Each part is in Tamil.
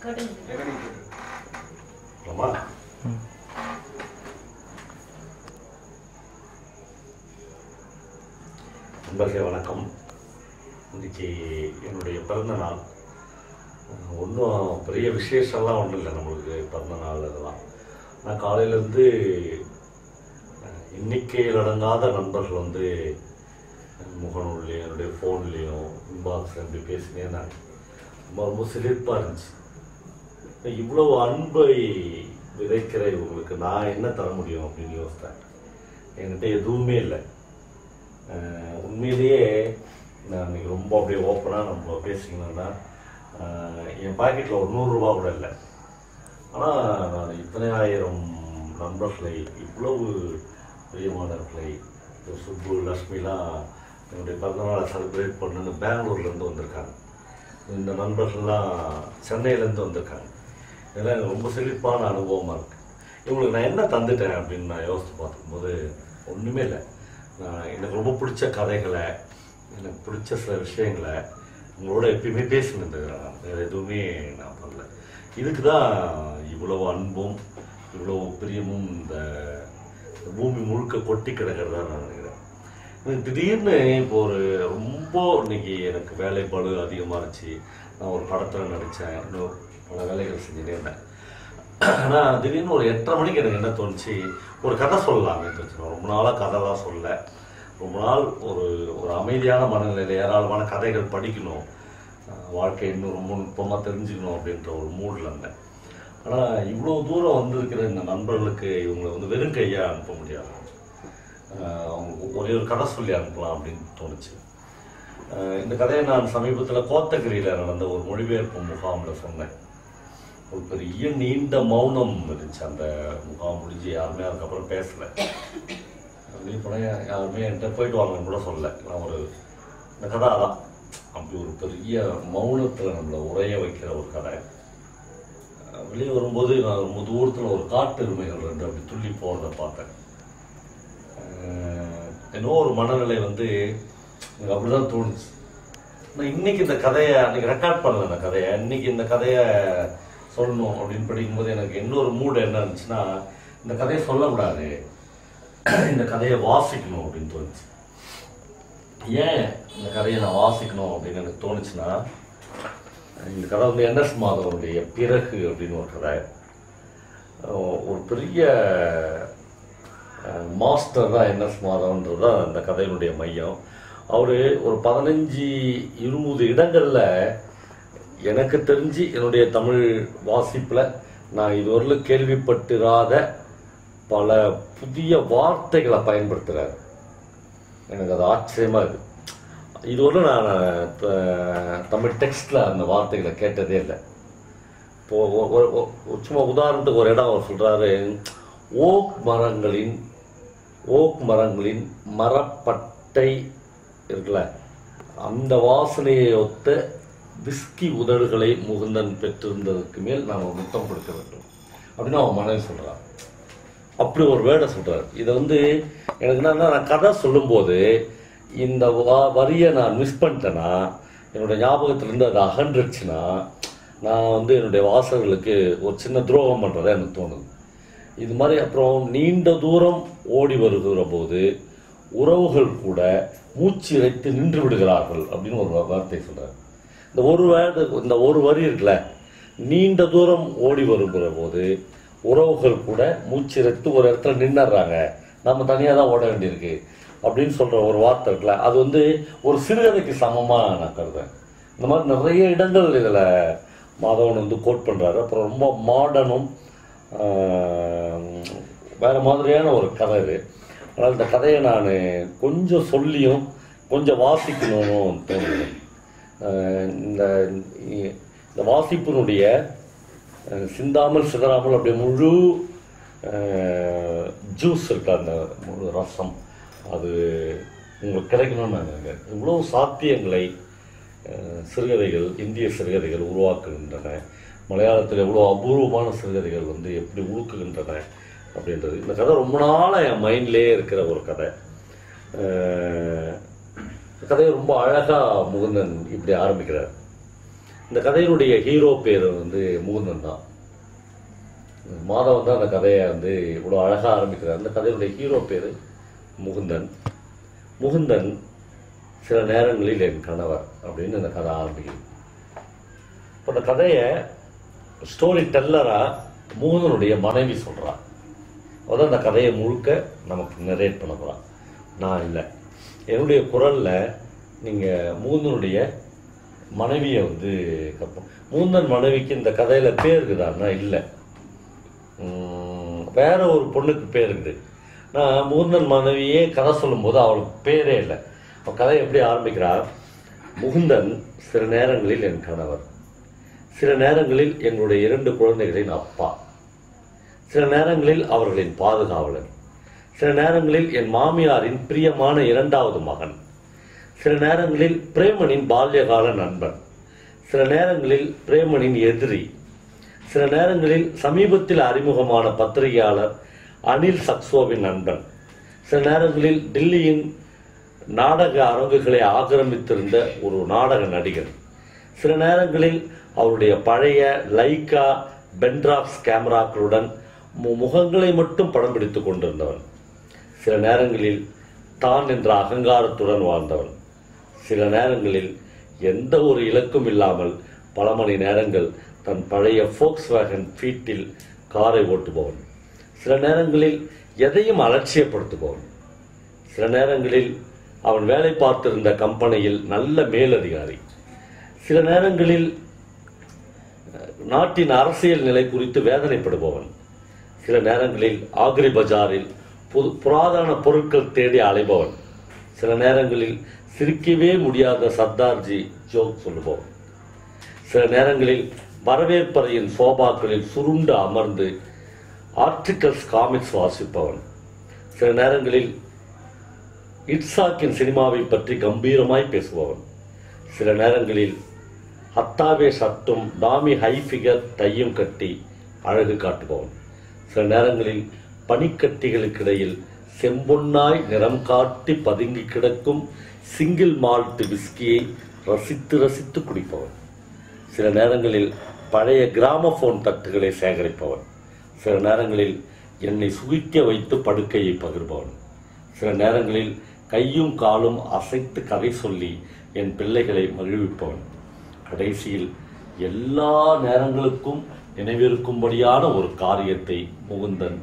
கேட்டுங்க ஆமா நண்பர்களே வணக்கம் இன்னைக்கு என்னுடைய பிறந்த நாள் ஒன்றும் பெரிய விசேஷம்லாம் ஒன்றும் இல்லை நம்மளுக்கு பிறந்த நாள் இதெல்லாம் நான் காலையிலேருந்து எண்ணிக்கையில் அடங்காத நண்பர்கள் வந்து முகநூல்லையும் என்னுடைய ஃபோன்லேயும் இன்பாக்ஸ் அப்படி பேசினே நான் ரொம்ப ரொம்ப சிலிர்ப்பாக இருந்துச்சு இவ்வளவு அன்பை விதைக்கிற இவங்களுக்கு நான் என்ன தர முடியும் அப்படின்னு யோசித்தேன் என்கிட்ட எதுவுமே இல்லை அஹ் உண்மையிலேயே நான் இன்னைக்கு ரொம்ப அப்படியே ஓப்பனாக நம்ம பேசிக்கணும்னா அஹ் என் பாக்கெட்டில் ஒரு நூறுரூவா கூட இல்லை ஆனால் நான் இத்தனை ஆயிரம் நண்பர்களை இவ்வளவு பிரியமானவர்களை இந்த சுப்பு லக்ஷ்மிலாம் என்னுடைய பிறந்தநாளை செலிப்ரேட் பண்ணுன்னு பெங்களூர்லேருந்து வந்திருக்காங்க இந்த நண்பர்கள்லாம் சென்னையிலேருந்து வந்திருக்காங்க இதெல்லாம் எனக்கு ரொம்ப செழிப்பான அனுபவமாக இருக்குது இவங்களுக்கு நான் என்ன தந்துட்டேன் அப்படின்னு நான் யோசித்து பார்க்கும்போது ஒன்றுமே இல்லை நான் எனக்கு ரொம்ப பிடிச்ச கதைகளை எனக்கு பிடிச்ச சில விஷயங்களை உங்களோட எப்பயுமே பேசினது நான் வேறு எதுவுமே நான் பண்ணல இதுக்கு தான் இவ்வளவு அன்பும் இவ்வளவு பிரியமும் இந்த இந்த பூமி முழுக்க கொட்டி கிடக்கிறதா நான் நினைக்கிறேன் எனக்கு திடீர்னு இப்போ ஒரு ரொம்ப இன்னைக்கு எனக்கு வேலை பளு அதிகமாக இருந்துச்சு நான் ஒரு படத்தில் நடித்தேன் இன்னும் பல வேலைகள் செஞ்சுட்டே இருந்தேன் ஆனால் திடீர்னு ஒரு எட்டரை மணிக்கு எனக்கு என்ன தோணுச்சு ஒரு கதை சொல்லலாமே தோணுச்சு ரொம்ப நாளாக கதைலாம் சொல்ல ரொம்ப நாள் ஒரு ஒரு அமைதியான மனநிலையில் ஏராளமான கதைகள் படிக்கணும் அஹ் வாழ்க்கை இன்னும் ரொம்ப நுட்பமாக தெரிஞ்சுக்கணும் அப்படின்ற ஒரு மூடில் இருந்தேன் ஆனால் இவ்வளோ தூரம் வந்திருக்கிற இந்த நண்பர்களுக்கு இவங்களை வந்து வெறும் கையாக அனுப்ப முடியாது அஹ் அவங்களுக்கு ஒரே ஒரு கதை சொல்லி அனுப்பலாம் அப்படின்னு தோணுச்சு அஹ் இந்த கதையை நான் சமீபத்தில் கோத்தகிரியில் நடந்த ஒரு மொழிபெயர்ப்பு முகாமில் சொன்னேன் ஒரு பெரிய நீண்ட மௌனம் இருந்துச்சு அந்த முகாம் முடிஞ்சு யாருமே அதுக்கப்புறம் பேசல அப்படியே போனேன் யாருமே என்கிட்ட போயிட்டு வாங்கன்னு கூட சொல்லல நான் ஒரு இந்த கதை அதான் அப்படி ஒரு பெரிய மௌனத்தில் நம்மளை உரைய வைக்கிற ஒரு கதை அஹ் வெளியே வரும்போது நான் ரொம்ப தூரத்தில் ஒரு காட்டு எருமைகள் ரெண்டு அப்படி துள்ளி போகிறத பார்த்தேன் அஹ் என்னோ ஒரு மனநிலை வந்து எனக்கு அப்படிதான் தோணுச்சு நான் இன்னைக்கு இந்த கதையை அன்னைக்கு ரெக்கார்ட் பண்ணல இந்த கதையை இன்னைக்கு இந்த கதையை சொல்லணும் அப்படின்னு படிக்கும்போது எனக்கு இன்னொரு மூடு என்ன இருந்துச்சுன்னா இந்த கதையை சொல்லக்கூடாது இந்த கதையை வாசிக்கணும் அப்படின்னு தோணுச்சு ஏன் இந்த கதையை நான் வாசிக்கணும் அப்படின்னு எனக்கு தோணுச்சுன்னா இந்த கதை வந்து என்எஸ் மாதவனுடைய பிறகு அப்படின்னு ஒரு கதை அஹ் ஒரு பெரிய மாஸ்டர் தான் என்எஸ் மாதவன்றது தான் அந்த கதையினுடைய மையம் அவர் ஒரு பதினஞ்சு இருபது இடங்களில் எனக்கு தெரிஞ்சு என்னுடைய தமிழ் வாசிப்பில் நான் இதுவரையிலும் கேள்விப்பட்டிராத பல புதிய வார்த்தைகளை பயன்படுத்துகிறார் எனக்கு அது ஆச்சரியமாக இருக்குது இதுவரை நான் த- தமிழ் டெக்ஸ்டில் அந்த வார்த்தைகளை கேட்டதே இல்லை இப்போ ஒ- ஒ- ஒ- ஒரு சும்மா உதாரணத்துக்கு ஒரு இடம் அவர் சொல்கிறாரு ஓக் மரங்களின் ஓக் மரங்களின் மரப்பட்டை இருக்குல்ல அந்த வாசனையை ஒத்த விஸ்கி உதடுகளை முகுந்தன் பெற்றிருந்ததற்கு மேல் நாம் ஒரு முத்தம் கொடுக்க வேண்டும் அப்படின்னு அவன் மனைவி சொல்கிறான் அப்படி ஒரு வேர்டை சொல்றாரு இதை வந்து எனக்கு என்னன்னா நான் கதை சொல்லும்போது இந்த வா- வரியை நான் மிஸ் பண்ணிட்டேன்னா என்னோட ஞாபகத்திலேருந்து அது அகன்றுச்சுன்னா நான் வந்து என்னுடைய வாசகர்களுக்கு ஒரு சின்ன துரோகம் பண்ணுறதா எனக்கு தோணுது இது மாதிரி அப்புறம் நீண்ட தூரம் ஓடி வருகிற போது உறவுகள் கூட மூச்சு இறைத்து நின்று விடுகிறார்கள் அப்படின்னு ஒரு வார்த்தை சொல்றாரு இந்த ஒரு வேர்டு இந்த ஒரு வரி இருக்குல்ல நீண்ட தூரம் ஓடி வருகிற போது உறவுகள் கூட மூச்சு இறைத்து ஒரு இடத்துல நின்னுறாங்க நம்ம தனியாக தான் ஓட வேண்டியிருக்கு அப்படின்னு சொல்ற ஒரு வார்த்தை இருக்குல்ல அது வந்து ஒரு சிறுகதைக்கு சமமாக நான் கருதுறேன் இந்த மாதிரி நிறைய இடங்கள் இதில் மாதவன் வந்து கோட் பண்ணுறாரு அப்புறம் ரொம்ப மாடர்னும் வேறு மாதிரியான ஒரு கதை இது அதனால் இந்த கதையை நான் கொஞ்சம் சொல்லியும் கொஞ்சம் வாசிக்கணும்னு தோணுது ஆஹ் இந்த இந்த வாசிப்பினுடைய அஹ், சிந்தாமல் சிதறாமல் அப்படியே முழு ஜூஸ் இருக்கு அந்த முழு ரசம் அது உங்களுக்கு கிடைக்கணும்னு நான் நினைக்கிறேன் இவ்வளோ சாத்தியங்களை அஹ், சிறுகதைகள் இந்திய சிறுகதைகள் உருவாக்குகின்றன மலையாளத்தில் எவ்வளோ அபூர்வமான சிறுகதைகள் வந்து எப்படி உழுக்குகின்றன அப்படின்றது இந்த கதை ரொம்ப நாளாக என் மைண்ட்லேயே இருக்கிற ஒரு கதை அஹ், இந்த கதையை ரொம்ப அழகாக முகுந்தன் இப்படி ஆரம்பிக்கிறார் இந்த கதையினுடைய ஹீரோ பேர் வந்து முகுந்தன் தான் மாதவன் தான் அந்த கதையை வந்து இவ்வளோ அழகாக ஆரம்பிக்கிறார் அந்த கதையினுடைய ஹீரோ பேர் முகுந்தன் முகுந்தன் சில நேரங்களில் என் கணவர் அப்படின்னு அந்த கதை ஆரம்பிக்குது இப்போ அந்த கதையை ஸ்டோரி டெல்லராக முகுந்தனுடைய மனைவி சொல்றா அதான் அந்த கதையை முழுக்க நமக்கு நரேட் பண்ண போகிறான் நான் இல்லை என்னுடைய குரலில் நீங்கள் முகுந்தனுடைய மனைவியை வந்து கற்போம் முகுந்தன் மனைவிக்கு இந்த கதையில் பேர் இருக்குதான்னா இல்லை உம், வேற ஒரு பொண்ணுக்கு பேர் இருக்குது நான் முகுந்தன் மனைவியே கதை சொல்லும்போது அவளுக்கு பேரே இல்லை அவள் கதை எப்படி ஆரம்பிக்கிறா முகுந்தன் சில நேரங்களில் என் கணவர் சில நேரங்களில் எங்களுடைய இரண்டு குழந்தைகளின் அப்பா சில நேரங்களில் அவர்களின் பாதுகாவலர் சில நேரங்களில் என் மாமியாரின் பிரியமான இரண்டாவது மகன் சில நேரங்களில் பிரேமனின் பால்யகால நண்பன் சில நேரங்களில் பிரேமனின் எதிரி சில நேரங்களில் சமீபத்தில் அறிமுகமான பத்திரிகையாளர் அனில் சக்சோவின் நண்பன் சில நேரங்களில் டில்லியின் நாடக அரங்குகளை ஆக்கிரமித்திருந்த ஒரு நாடக நடிகர் சில நேரங்களில் அவருடைய பழைய லைக்கா பென்ட்ராப்ஸ் கேமராக்களுடன் மு- முகங்களை மட்டும் படம் பிடித்துக் கொண்டிருந்தவன் சில நேரங்களில் தான் என்ற அகங்காரத்துடன் வாழ்ந்தவன் சில நேரங்களில் எந்த ஒரு இலக்கும் இல்லாமல் பல மணி நேரங்கள் தன் பழைய ஃபோக்ஸ் வேகன் ஃபீட்டில் காரை ஓட்டுபவன் சில நேரங்களில் எதையும் அலட்சியப்படுத்துபவன் சில நேரங்களில் அவன் வேலை பார்த்திருந்த கம்பெனியில் நல்ல மேலதிகாரி சில நேரங்களில் அஹ், நாட்டின் அரசியல் நிலை குறித்து வேதனைப்படுபவன் சில நேரங்களில் ஆக்ரி பஜாரில் புது புராதன பொருட்கள் தேடி அலைபவன் சில நேரங்களில் சிரிக்கவே முடியாத சர்தார்ஜி ஜோக் சொல்லுபவன் சில நேரங்களில் வரவேற்பறையின் சோபாக்களில் சுருண்டு அமர்ந்து ஆர்டிகல்ஸ் காமிக்ஸ் வாசிப்பவன் சில நேரங்களில் இட்சாக்கின் சினிமாவை பற்றி கம்பீரமாய் பேசுபவன் சில நேரங்களில் ஹத்தாவே சட்டும் டாமி ஹை ஃபிகர் டையும் கட்டி அழகு காட்டுபவன் சில நேரங்களில் பனிக்கட்டிகளுக்கிடையில் செம்பொன்னாய் நிறம் காட்டி பதுங்கி கிடக்கும் சிங்கிள் மால்ட் விஸ்கியை ரசித்து ரசித்து குடிப்பவன் சில நேரங்களில் பழைய கிராமபோன் தட்டுகளை சேகரிப்பவன் சில நேரங்களில் என்னை சுகிக்க வைத்து படுக்கையை பகிர்பவன் சில நேரங்களில் கையும் காலும் அசைத்து கதை சொல்லி என் பிள்ளைகளை மகிழ்விப்பவன் கடைசியில் எல்லா நேரங்களுக்கும் நினைவிருக்கும்படியான ஒரு காரியத்தை முகுந்தன்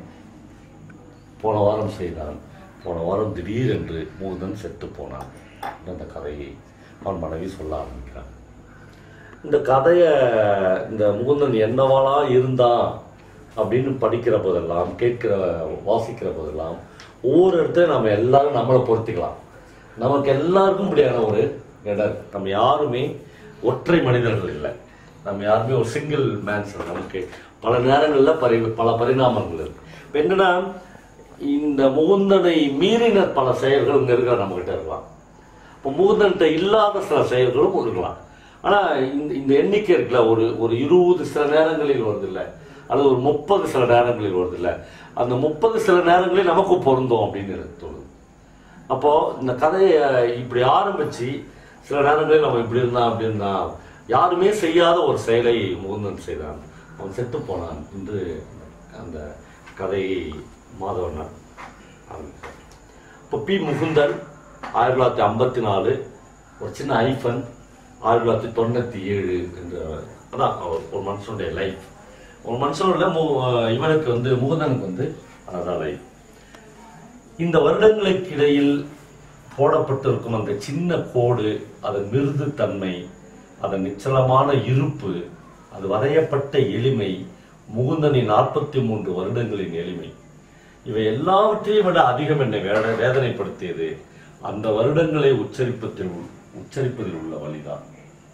போன வாரம் செய்தான் போன வாரம் திடீரென்று முகுந்தன் செத்து போனான் அந்த கதையை அவன் மனைவி சொல்ல ஆரம்பிக்கிறான் இந்த கதையை இந்த முகுந்தன் என்னவாளா இருந்தான் அப்படின்னு படிக்கிற போதெல்லாம் கேட்கிற வாசிக்கிற போதெல்லாம் ஒவ்வொரு இடத்துல நம்ம எல்லாரும் நம்மளை பொருத்திக்கலாம் நமக்கு எல்லாருக்கும் இப்படியான ஒரு இடம் நம்ம யாருமே ஒற்றை மனிதர்கள் இல்லை நம்ம யாருமே ஒரு சிங்கிள் மேன்ஸ் நமக்கு பல நேரங்களில் பரி பல பரிணாமங்கள் இருக்கு இப்ப என்னன்னா இந்த முகுந்தனை மீறின பல செயல்கள் இங்கே இருக்கிற நம்மகிட்ட இருக்கலாம் இப்போ முகுந்தன்ட்ட இல்லாத சில செயல்களும் இருக்கலாம் ஆனால் இந்த இந்த எண்ணிக்கை இருக்குல்ல ஒரு ஒரு இருபது சில நேரங்களில் வருது இல்லை அல்லது ஒரு முப்பது சில நேரங்களில் வருது இல்லை அந்த முப்பது சில நேரங்களில் நமக்கு பொருந்தும் அப்படின்னு எனக்கு தோணுது அப்போ இந்த கதையை இப்படி ஆரம்பிச்சு சில நேரங்களில் நம்ம இப்படி இருந்தான் அப்படி இருந்தான் யாருமே செய்யாத ஒரு செயலை முகுந்தன் செய்தான் அவன் செத்து போனான் என்று அந்த கதையை மாதவன் ஆரம்பிக்கிறார் இப்போ பி முகுந்தன் ஆயிரத்தி தொள்ளாயிரத்தி ஐம்பத்தி நாலு ஒரு சின்ன ஐஃபன் ஆயிரத்தி தொள்ளாயிரத்தி தொண்ணூற்றி ஏழு என்ற அதான் அவர் ஒரு மனுஷனுடைய லைஃப் ஒரு மனுஷனோட மு இவனுக்கு வந்து முகுந்தனுக்கு வந்து அதான் லைஃப் இந்த வருடங்களுக்கு இடையில் போடப்பட்டிருக்கும் அந்த சின்ன கோடு அதன் மிருது தன்மை அதன் நிச்சலமான இருப்பு அது வரையப்பட்ட எளிமை முகுந்தனின் நாற்பத்தி மூன்று வருடங்களின் எளிமை இவை எல்லாவற்றையும் விட அதிகம் என்னை வேட வேதனைப்படுத்தியது அந்த வருடங்களை உச்சரிப்பதில் உச்சரிப்பதில் உள்ள வழிதான்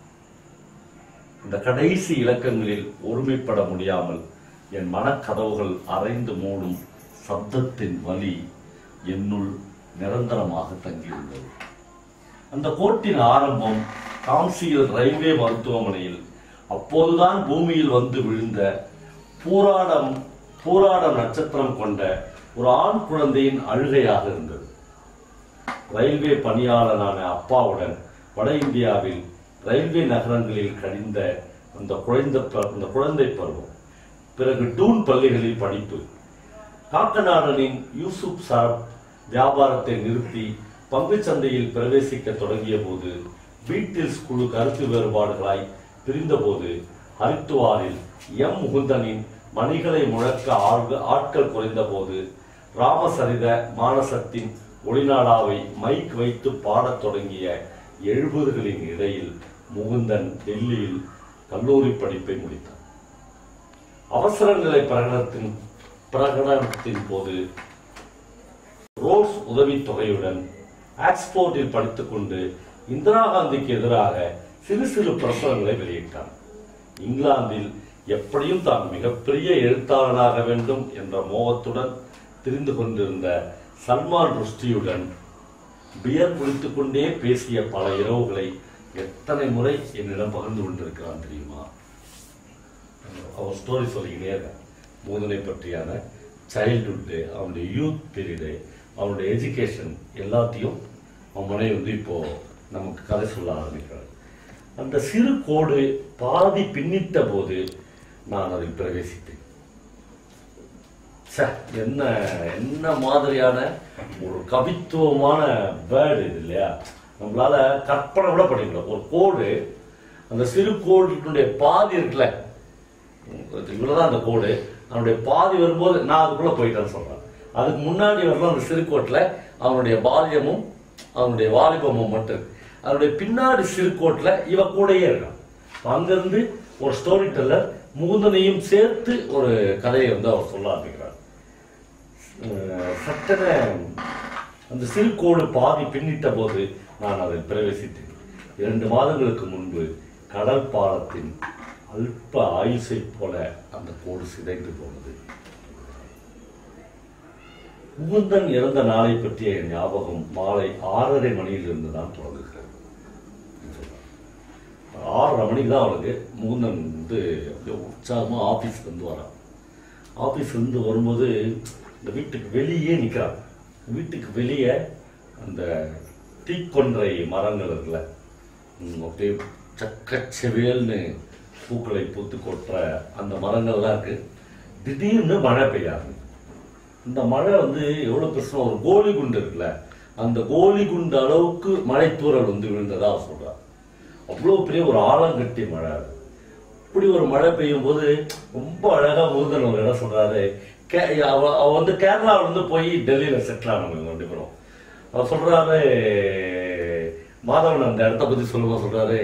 இந்த கடைசி இலக்கங்களில் ஒருமைப்பட முடியாமல் என் மனக்கதவுகள் அரைந்து மூடும் சப்தத்தின் வலி என்னுள் நிரந்தரமாக தங்கியிருந்தது அந்த கோட்டின் ஆரம்பம் கான்சியில் ரயில்வே மருத்துவமனையில் அப்போதுதான் பூமியில் வந்து விழுந்த பூராடம் பூராடம் நட்சத்திரம் கொண்ட ஒரு ஆண் குழந்தையின் அழுகையாக இருந்தது ரயில்வே பணியாளரான அப்பாவுடன் வட இந்தியாவில் ரயில்வே நகரங்களில் கழிந்த அந்த குழந்தை ப- அந்த குழந்தை பருவம் பிறகு டூன் பள்ளிகளில் படிப்பு காக்கநாடனின் யூசுப் சாப் வியாபாரத்தை நிறுத்தி பங்குச் சந்தையில் பிரவேசிக்க தொடங்கிய போது பீட்டில்ஸ் குழு கருத்து வேறுபாடுகளாய் பிரிந்தபோது ஹரித்துவாரில் எம் முகுந்தனின் மணிகளை முழக்க ஆள்க- ஆட்கள் குறைந்தபோது ராமசரித மானசத்தின் ஒளிநாடாவை மைக் வைத்து பாடத் தொடங்கிய எழுபதுகளின் இடையில் முகுந்தன் டெல்லியில் கல்லூரி படிப்பை முடித்தார் அவசர நிலை பிரகடனத்தின் பிரகடனத்தின் போது ரோஸ் உதவித்தொகையுடன் ஆக்ஸ்போர்டில் படித்துக்கொண்டு இந்திரா காந்திக்கு எதிராக சிறு சிறு பிரசுரங்களை வெளியிட்டார் இங்கிலாந்தில் எப்படியும் தான் மிகப்பெரிய எழுத்தாளனாக வேண்டும் என்ற மோகத்துடன் திரிந்து கொண்டிருந்த சல்மான் ருஷ்டியுடன் பியர் குடித்துக் கொண்டே பேசிய பல இரவுகளை எத்தனை முறை என்னிடம் பகிர்ந்து கொண்டிருக்கிறான் தெரியுமா அவர் ஸ்டோரி சொல்லிக்கிட்டே இருக்கேன் மூதனை பற்றியான சைல்ட்ஹுட்டு அவனுடைய யூத் பீரியடு அவனுடைய எஜுகேஷன் எல்லாத்தையும் அவன் மனைவி வந்து இப்போ நமக்கு கதை சொல்ல ஆரம்பிக்கிறார் அந்த சிறு கோடு பாதி பின்னிட்ட போது நான் அதில் பிரவேசித்தேன் ச்சே, என்ன என்ன மாதிரியான ஒரு கவித்துவமான வேர்டு இது இல்லையா நம்மளால கற்பனை கூட பண்ணிக்கல ஒரு கோடு அந்த சிறு கோடினுடைய பாதி இருக்குல்ல இவ்வளவுதான் அந்த கோடு அவனுடைய பாதி வரும்போது நான் அதுக்குள்ள போயிட்டேன்னு சொல்றேன் அதுக்கு முன்னாடி வரலாம் அந்த சிறுகோட்டில் அவனுடைய பால்யமும் அவனுடைய வாலிபமும் மட்டும் இருக்கு. அவனுடைய பின்னாடி சிறுகோட்டில் இவ கூடயே இருக்கான் அப்ப அங்கிருந்து ஒரு ஸ்டோரி டெல்லர் முகுந்தனையும் சேர்த்து ஒரு கதையை வந்து அவர் சொல்ல ஆரம்பிக்கிறார் அஹ் சட்டென அந்த சிறுகோடு பாதி பின்னிட்ட போது நான் அதில் பிரவேசித்தேன் இரண்டு மாதங்களுக்கு முன்பு கடல் பாலத்தின் அல்ப ஆயுசை போல அந்த கோடு சிதைந்து போனது முகுந்தன் இறந்த நாளை பற்றிய என் ஞாபகம் மாலை ஆறரை மணியிலிருந்து தான் தொடங்குகிறது ஆறரை மணிக்கு தான் அவனுக்கு முகுந்தன் வந்து அப்படியே உற்சாகமாக ஆஃபீஸ்க்கு வந்து வரான் ஆஃபீஸ் வந்து வரும்போது இந்த வீட்டுக்கு வெளியே நிற்கிறான் வீட்டுக்கு வெளியே அந்த தீக்கொன்றை மரங்கள் இருக்குல்ல ம், அப்படியே சக்கச்செவேல்னு பூக்களை பூத்து கொட்டுற அந்த மரங்கள்லாம் இருக்கு திடீர்னு மழை பெய்ய ஆரம்பிக்கும் இந்த மழை வந்து எவ்வளவு பெருசுனா ஒரு கோலி குண்டு இருக்குல்ல அந்த கோலி குண்டு அளவுக்கு மழை தூறல் வந்து விழுந்ததா அவர் சொல்றார் அவ்வளோ பெரிய ஒரு ஆலங்கட்டி மழை அது இப்படி ஒரு மழை பெய்யும் போது ரொம்ப அழகா முருகன் ஒரு இடம் சொல்றாரு கே அவ அவ வந்து கேரளாவுல இருந்து போய் டெல்லியில செட்டில் ஆனவங்க ரெண்டு பேரும் அவர் சொல்றாரு மாதவன் அந்த இடத்த பத்தி சொல்லும்போது சொல்றாரு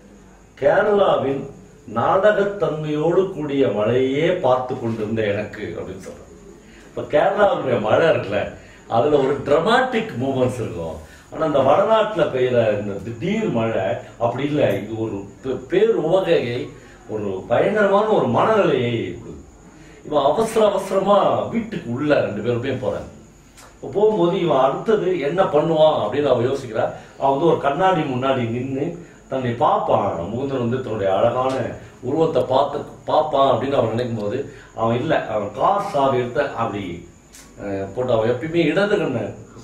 கேரளாவின் நாடகத்தன்மையோடு கூடிய மழையே பார்த்து கொண்டிருந்த எனக்கு அப்படின்னு சொல்றாரு இப்ப கேரளாவுடைய மழை இருக்குல்ல அதுல ஒரு டிராமாட்டிக் மூமெண்ட்ஸ் இருக்கும் ஆனா அந்த வடநாட்டுல பெய்யுற இந்த திடீர் மழை அப்படி இல்லை இது ஒரு பெ- பேர் உவகையை ஒரு பயங்கரமான ஒரு மனநிலையை கொடுக்குது. இவன் அவசர அவசரமா வீட்டுக்கு உள்ள ரெண்டு பேருமே போறாங்க இப்போ போகும்போது இவன் அடுத்தது என்ன பண்ணுவான் அப்படின்னு அவன் யோசிக்கிறா அவன் வந்து ஒரு கண்ணாடி முன்னாடி நின்று தன்னை பார்ப்பான் முகுந்தன் வந்து தன்னுடைய அழகான உருவத்தை பார்த்து பார்ப்பான் அப்படின்னு அவன் நினைக்கும் போது அவன் இல்லை அவன் கார் சாவி எடுத்து அப்படி அஹ், போட்டு அவன் எப்பயுமே இடது கண்ணை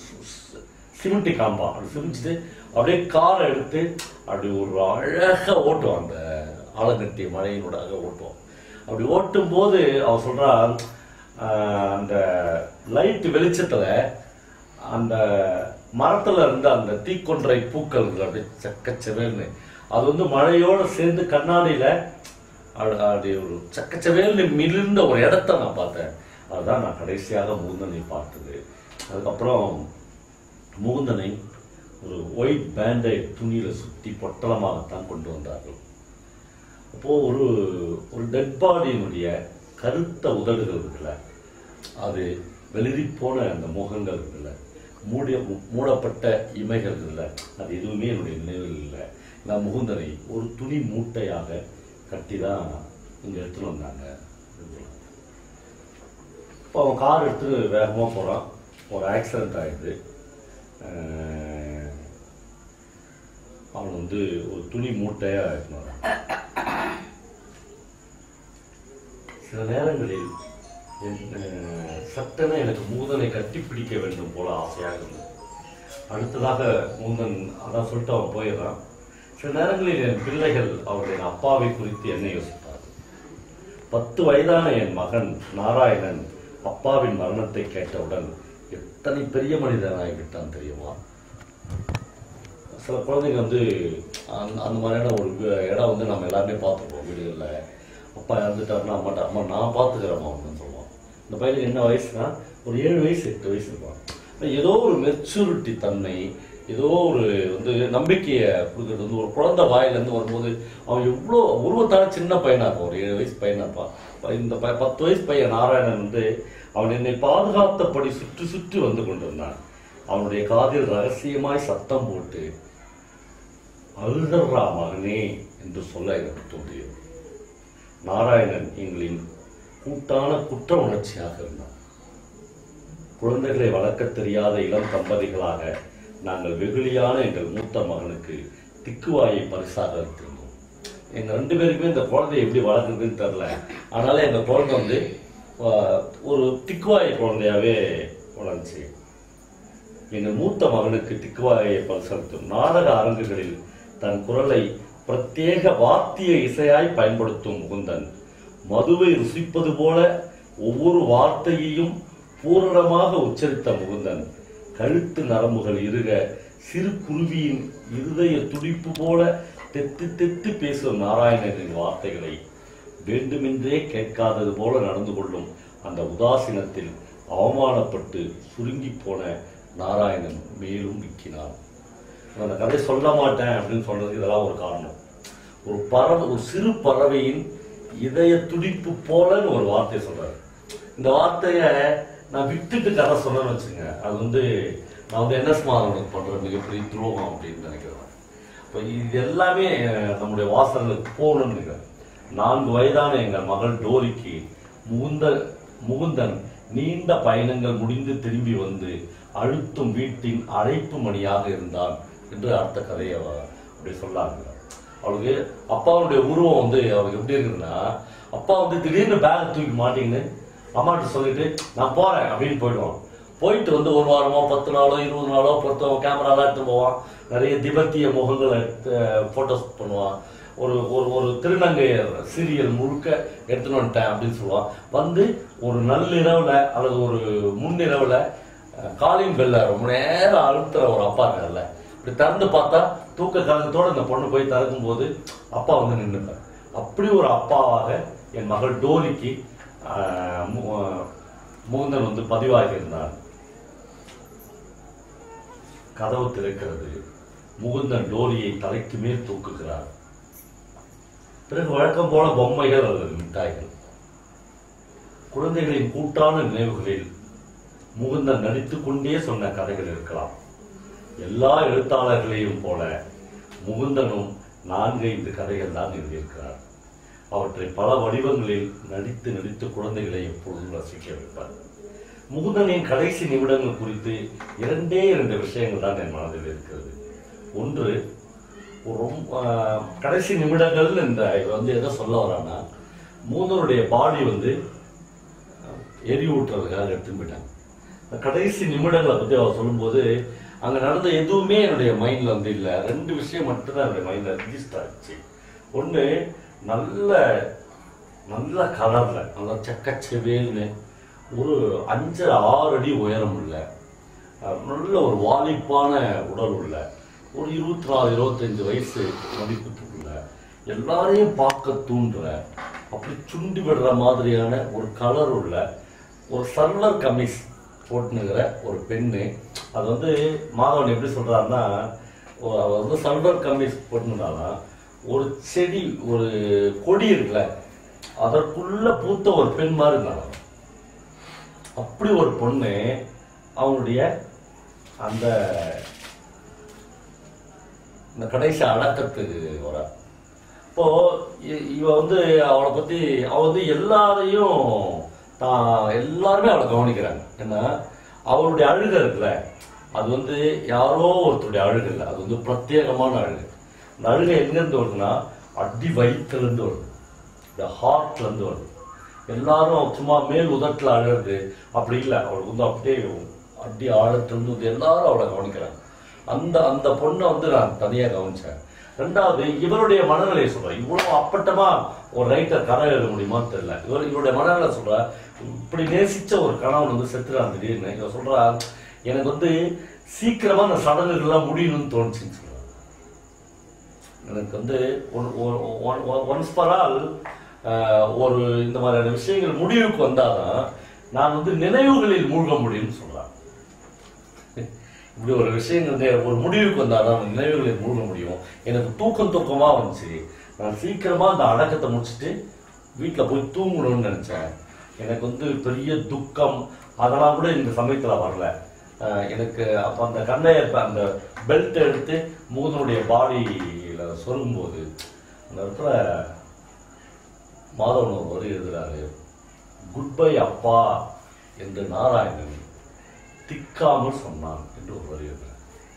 சிமெண்டி காம்பான் அப்படி சிமிச்சிட்டு அப்படியே காரை எடுத்து அப்படி ஒரு அழகா ஓட்டுவான் அந்த ஆலங்கட்டி மழையினூடாக ஓட்டுவான் அப்படி ஓட்டும் போது அவன் சொல்றான் ஆஹ், அந்த லைட் வெளிச்சத்துல அந்த மரத்துல இருந்த அந்த தீக்கொன்றை பூக்கள் இருக்குல்ல, அப்படியே சக்கச்சவேல்னு அது வந்து மழையோட சேர்ந்து கண்ணாடியில அப்படி அப்படி ஒரு சக்கச்சவேல்னு மிளிர்ந்த ஒரு இடத்த நான் பார்த்தேன் அதுதான் நான் கடைசியாக முகுந்தனை பார்த்தது அதுக்கப்புறம் முகுந்தனை ஒரு ஒயிட் பேண்டை துணியில சுத்தி பொட்டலமாகத்தான் கொண்டு வந்தார்கள் அப்போ ஒரு ஒரு டெட் பாடியினுடைய கருத்த உதடுகள் இருக்குல்ல அது வெளிரி போன அந்த முகங்கள் இருக்குல்ல மூடிய மூடப்பட்ட இமைகள் இருக்குல்ல அது எதுவுமே என்னுடைய நினைவில் இல்லை நான் முகுந்தனை ஒரு துணி மூட்டையாக கட்டி தான் இங்கே எடுத்துட்டு வந்தாங்க இப்போ அவன் கார் எடுத்து வேகமாக போகிறான் ஒரு ஆக்சிடென்ட் ஆயிடுது அஹ் அவன் வந்து ஒரு துணி மூட்டையாக எடுத்துன்னு வரான் சில நேரங்களில் என், அஹ், சட்டென எனக்கு மூதனை கட்டி பிடிக்க வேண்டும் போல ஆசையாக இருந்தது அடுத்ததாக மூந்தன் அதான் சொல்லிட்டு அவன் போயிடுறான் சில நேரங்களில் என் பிள்ளைகள் அவருடைய அப்பாவை குறித்து என்ன யோசிப்பார்கள் பத்து வயதான என் மகன் நாராயணன் அப்பாவின் மரணத்தை கேட்டவுடன் எத்தனை பெரிய மனிதனாய் விட்டான் தெரியுமா சில குழந்தைங்க வந்து அந்த அந்த மாதிரியான ஒரு வி- இடம் வந்து நம்ம எல்லாருமே பார்த்துருப்போம் வீடுகளில் அப்பா இறந்துட்டாருன்னா அம்மாட்ட அம்மா நான் பார்த்துக்கிறேம்மா அப்படின்னு சொல்லுவான் இந்த பையனுக்கு என்ன வயசுனா ஒரு ஏழு வயசு எட்டு வயசு இருப்பான் ஆனா ஏதோ ஒரு மெச்சூரிட்டி தன்மை ஏதோ ஒரு வந்து நம்பிக்கையை கொடுக்குறது வந்து ஒரு குழந்தை வாயிலேருந்து வரும்போது அவன் எவ்வளோ உருவத்தால சின்ன பையனா இருப்பான் ஒரு ஏழு வயசு பையனா இருப்பான் இப்ப இந்த ப பத்து வயசு பையன் நாராயணன் வந்து அவன் என்னை பாதுகாத்தபடி சுற்றி சுற்றி வந்து கொண்டிருந்தான் அவனுடைய காதில் ரகசியமாய் சத்தம் போட்டு அழுதர்ரா மகனே என்று சொல்ல எனக்கு தோன்றியது நாராயணன் எங்களின் கூட்டான குற்ற உணர்ச்சியாக இருந்தான் குழந்தைகளை வளர்க்கத் தெரியாத இளம் தம்பதிகளாக நாங்கள் வெகுளியான எங்கள் மூத்த மகனுக்கு திக்குவாயை பரிசாக அளித்திருந்தோம் எங்க ரெண்டு பேருக்குமே இந்த குழந்தையை எப்படி வளர்க்குறதுன்னு தெரில அதனால எங்க குழந்தை வந்து ஆஹ், ஒரு திக்குவாய் குழந்தையாவே வளர்ந்துச்சு எங்கள் மூத்த மகனுக்கு திக்குவாயை பரிசளித்தும் நாடக அரங்குகளில் தன் குரலை பிரத்யேக வாத்திய இசையாய் பயன்படுத்தும் முகுந்தன் மதுவை ருசிப்பது போல ஒவ்வொரு வார்த்தையையும் பூரணமாக உச்சரித்த முகுந்தன் கழுத்து நரம்புகள் இருக சிறு குருவியின் இருதய துடிப்பு போல தெத்து தெத்து பேசும் நாராயணனின் வார்த்தைகளை வேண்டுமென்றே கேட்காதது போல நடந்து கொள்ளும் அந்த உதாசீனத்தில் அவமானப்பட்டு சுருங்கி போன நாராயணன் மேலும் விக்கினான் நான் அந்த கதை சொல்ல மாட்டேன் அப்படின்னு சொல்றதுக்கு இதெல்லாம் ஒரு காரணம் ஒரு பறவை ஒரு சிறு பறவையின் இதய துடிப்பு போலன்னு ஒரு வார்த்தை சொல்றாரு இந்த வார்த்தைய நான் விட்டுட்டு கதை சொன்னேன்னு வச்சுங்க அது வந்து நான் வந்து என்எஸ் மாதவனுக்கு பண்ற மிகப்பெரிய துரோகம் அப்படின்னு நினைக்கிறேன் இப்போ இது எல்லாமே அஹ், நம்முடைய வாசல்களுக்கு போகணும்னு நினைக்கிறேன் நான்கு வயதான எங்கள் மகள் டோரிக்கு முகுந்த முகுந்தன் நீண்ட பயணங்கள் முடிந்து திரும்பி வந்து அழுத்தும் வீட்டின் அழைப்பு மணியாக இருந்தான் என்று அடுத்த கதையை அவ அப்படி சொல்லாங்க அவளுக்கு அப்பாவுடைய உருவம் வந்து அவளுக்கு எப்படி இருக்குன்னா அப்பா வந்து திடீர்னு பேக் தூக்கி மாட்டிங்கன்னு அம்மாட்ட சொல்லிட்டு நான் போறேன் அப்படின்னு போயிடுவான் போயிட்டு வந்து ஒரு வாரமோ பத்து நாளோ இருபது நாளோ பத்து கேமராலாம் எடுத்து போவான் நிறைய திபெத்திய முகங்களை ஃபோட்டோஸ் பண்ணுவான் ஒரு ஒரு ஒரு திருநங்கையர் சீரியல் முழுக்க எடுத்துன்னு வந்துட்டேன் அப்படின்னு சொல்லுவான் வந்து ஒரு நள்ளிரவுல அல்லது ஒரு முன்னிரவுல காலிங் பெல்ல ரொம்ப நேரம் அழுத்துற ஒரு அப்பா இருக்கார்ல இப்படி திறந்து பார்த்தா தூக்க கலக்கத்தோட இந்த பொண்ணு போய் திறக்கும் போது அப்பா வந்து நின்றுட்டார் அப்படி ஒரு அப்பாவாக என் மகள் டோலிக்கு ஆஹ், மு- முகுந்தன் வந்து பதிவாகி இருந்தான் கதவு திறக்கிறது முகுந்தன் டோலியை தலைக்கு மேல் தூக்குகிறார் பிறகு வழக்கம் போல பொம்மைகள் அல்லது மிட்டாய்கள் குழந்தைகளின் கூட்டான நினைவுகளில் முகுந்தன் நடித்துக் கொண்டே சொன்ன கதைகள் இருக்கலாம் எல்லா எழுத்தாளர்களையும் போல முகுந்தனும் நான்கு ஐந்து கதைகள் தான் எழுதியிருக்கிறார் அவற்றை பல வடிவங்களில் நடித்து நடித்து குழந்தைகளை எப்பொழுதும் ரசிக்க வைப்பார் முகுந்தனின் கடைசி நிமிடங்கள் குறித்து இரண்டே இரண்டு விஷயங்கள் தான் என் மனதில் இருக்கிறது ஒன்று ஒரு ரொம்ப ஆஹ், கடைசி நிமிடங்கள் இந்த இவர் வந்து எதை சொல்ல வரான்னா மூதனுடைய பாடி வந்து ஆஹ், எரி ஊட்டுறதுக்காக எடுத்துன்னு போயிட்டாங்க அந்த கடைசி நிமிடங்களை பத்தி அவர் சொல்லும்போது அங்க நடந்த எதுவுமே என்னுடைய மைண்ட்ல வந்து இல்ல ரெண்டு விஷயம் மட்டும்தான் என்னுடைய மைண்ட்ல ரிஜிஸ்டர் ஆச்சு ஒண்ணு நல்ல நல்ல கலர்ல நல்ல செக்கச்செவேல்னு ஒரு அஞ்சு ஆறு அடி உயரம் உள்ள அஹ், நல்ல ஒரு வாலிப்பான உடல் உள்ள ஒரு இருபத்தி நாலு இருபத்தஞ்சு வயசு மதிப்புக்குள்ள எல்லாரையும் பார்க்க தூண்டுற அப்படி சுண்டி விடுற மாதிரியான ஒரு கலர் உள்ள ஒரு சர்வர் கமிஸ் போட்டுனுங்கிற ஒரு பெண்ணு அது வந்து மாதவன் எப்படி சொல்றாருன்னா ஒ- அவ வந்து சல்வர் கமிஸ் போட்டுனாலாம் ஒரு செடி ஒரு கொடி இருக்குல்ல அதற்குள்ள பூத்த ஒரு பெண் மாதிரி இருந்தாலும் அப்படி ஒரு பொண்ணு அவனுடைய அந்த இந்த கடைசி அடக்கத்துக்கு வர இப்போ இ- இவ வந்து அவளை பத்தி அவ வந்து எல்லாரையும் தான் எல்லாருமே அவளை கவனிக்கிறாங்க ஏன்னா அவளுடைய அழுகை இருக்குல்ல அது வந்து யாரோ ஒருத்தருடைய அழுகை இல்லை அது வந்து பிரத்யேகமான அழுகை இந்த அழுகை எங்கேருந்து வருதுன்னா அடி வயிற்றுலேருந்து வருது இந்த ஹார்ட்ல இருந்து வருது எல்லாரும் சும்மா மேல் உதட்டில் அழகு அப்படி இல்லை அவளுக்கு வந்து அப்படியே அடி ஆழத்திலிருந்து வந்து எல்லாரும் அவளை கவனிக்கிறாங்க அந்த அந்த பொண்ணை வந்து நான் தனியாக கவனிச்சேன் ரெண்டாவது இவருடைய மனநிலையை சொல்றேன் இவ்வளவு அப்பட்டமா ஒரு ரைட்டர் கதை எழுத முடியுமான்னு தெரியல இவர் இவருடைய மனநிலை சொல்ற இப்படி நேசிச்ச ஒரு கணவன் வந்து செத்துறான் திடீர்னு இவன் சொல்றா எனக்கு வந்து சீக்கிரமா அந்த சடங்குகள்லாம் முடியணும்னு தோணுச்சுன்னு சொல்றான் எனக்கு வந்து ஒன்ஸ் பர் ஆல் ஒரு இந்த மாதிரியான விஷயங்கள் முடிவுக்கு வந்தாதான் நான் வந்து நினைவுகளில் மூழ்க முடியும்னு சொல்றான் இப்படி ஒரு விஷயங்கள் நே- ஒரு முடிவுக்கு வந்தாதான் அந்த நினைவுகளில் மூழ்க முடியும் எனக்கு தூக்கம் தூக்கமா வந்துச்சு நான் சீக்கிரமா அந்த அடக்கத்தை முடிச்சுட்டு வீட்டில் போய் தூங்கணும்னு நினைச்சேன் எனக்கு வந்து பெரிய துக்கம் அதெல்லாம் கூட இந்த சமயத்துல வரல அஹ் எனக்கு அப்ப அந்த கண்ணையர் அந்த பெல்ட் எடுத்து மூதனுடைய பாடியில சொல்லும்போது அந்த இடத்துல மாதவன் ஒரு வரி எழுதுறாரு குட் பை அப்பா என்று நாராயணன் திக்காமல் சொன்னான் என்று ஒரு வரி எழுதுறாரு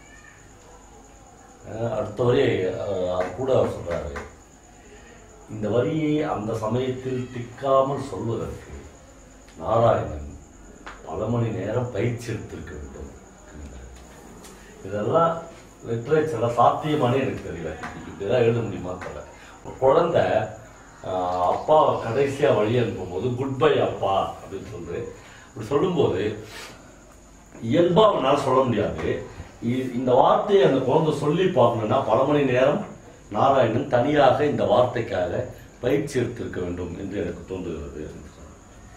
அஹ் அடுத்த வரியை அஹ், அது கூட அவர் சொல்றாரு இந்த வரியை அந்த சமயத்தில் திக்காமல் சொல்வதற்கு நாராயணன் பல மணி நேரம் பயிற்சி எடுத்திருக்க வேண்டும் என்கிறார். இதெல்லாம் லிட்ரேச்சர்ல சாத்தியமானே எனக்கு தெரியல இப்படிதான் எழுத முடியுமா தெரியல ஒரு குழந்தை ஆஹ், அப்பா கடைசியா வழி அனுப்பும்போது குட் பை அப்பா அப்படின்னு சொல்றது இப்படி சொல்லும்போது இயல்பா அவனால சொல்ல முடியாது இ- இந்த வார்த்தையை அந்த குழந்தை சொல்லி பார்க்கணும்னா பல மணி நேரம் நாராயணன் தனியாக இந்த வார்த்தைக்காக பயிற்சி எடுத்திருக்க வேண்டும் என்று எனக்கு தோன்றுகிறது என்று சொன்னார்.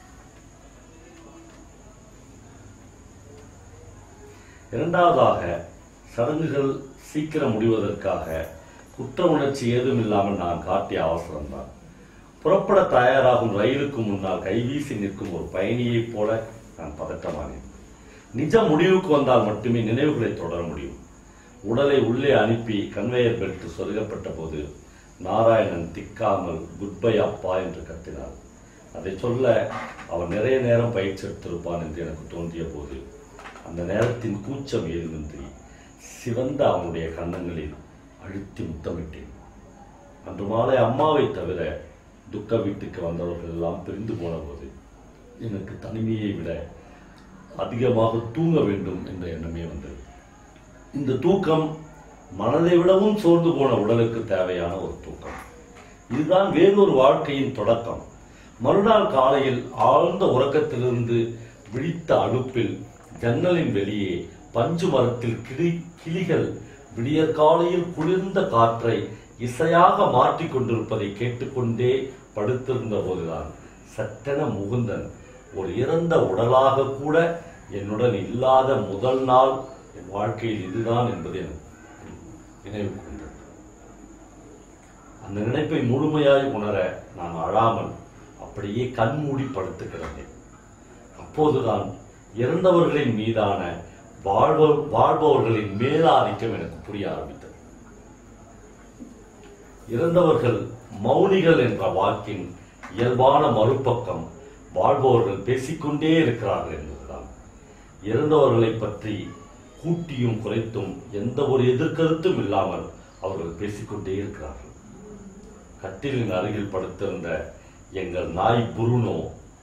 இரண்டாவதாக சடங்குகள் சீக்கிரம் முடிவதற்காக குற்ற உணர்ச்சி ஏதும் இல்லாமல் நான் காட்டிய அவசரம்தான் புறப்பட தயாராகும் ரயிலுக்கு முன்னால் கைவீசி நிற்கும் ஒரு பயணியைப் போல நான் பதட்டமானேன் நிஜ முடிவுக்கு வந்தால் மட்டுமே நினைவுகளை தொடர முடியும் உடலை உள்ளே அனுப்பி கன்வேயர் பெல்ட் சொருகப்பட்ட போது நாராயணன் திக்காமல் குட் பை அப்பா என்று கத்தினார் அதை சொல்ல அவன் நிறைய நேரம் பயிற்சி எடுத்திருப்பான் என்று எனக்கு தோன்றிய போது அந்த நேரத்தின் கூச்சம் ஏதுமின்றி சிவந்த அவனுடைய கன்னங்களில் அழுத்தி முத்தமிட்டேன் அன்று மாலை அம்மாவை தவிர துக்க வீட்டுக்கு வந்தவர்கள் எல்லாம் பிரிந்து போன போது எனக்கு தனிமையை விட அதிகமாக தூங்க வேண்டும் என்ற எண்ணமே வந்தது இந்த தூக்கம் மனதை விடவும் சோர்ந்து போன உடலுக்கு தேவையான ஒரு தூக்கம் இதுதான் வேறொரு வாழ்க்கையின் தொடக்கம் மறுநாள் காலையில் ஆழ்ந்த உறக்கத்திலிருந்து விழித்த அலுப்பில் ஜன்னலின் வெளியே பஞ்சு மரத்தில் கிளி கிளிகள் விடியற்காலையில் குளிர்ந்த காற்றை இசையாக மாற்றிக் கொண்டிருப்பதை கேட்டுக்கொண்டே படுத்திருந்த போதுதான் சட்டென முகுந்தன் ஒரு இறந்த உடலாக கூட என்னுடன் இல்லாத முதல் நாள் என் வாழ்க்கையில் இதுதான் என்பது எனக்கு நினைவு கொண்டது அந்த நினைப்பை முழுமையாய் உணர நான் அழாமல் அப்படியே கண்மூடி படுத்து கிடந்தேன் அப்போதுதான் இறந்தவர்களின் மீதான வாழ்வ வாழ்பவர்களின் மேலாதிக்கம் எனக்கு புரிய ஆரம்பித்தது இறந்தவர்கள் மௌனிகள் என்ற வாக்கின் இயல்பான மறுபக்கம் வாழ்பவர்கள் பேசிக்கொண்டே இருக்கிறார்கள் என்பதுதான் இறந்தவர்களை பற்றி கூட்டியும் குறைத்தும் எந்த ஒரு எதிர்கருத்தும் இல்லாமல் அவர்கள் பேசிக்கொண்டே இருக்கிறார்கள் கட்டிலின் அருகில் படுத்திருந்த எங்கள் நாய் புருனோ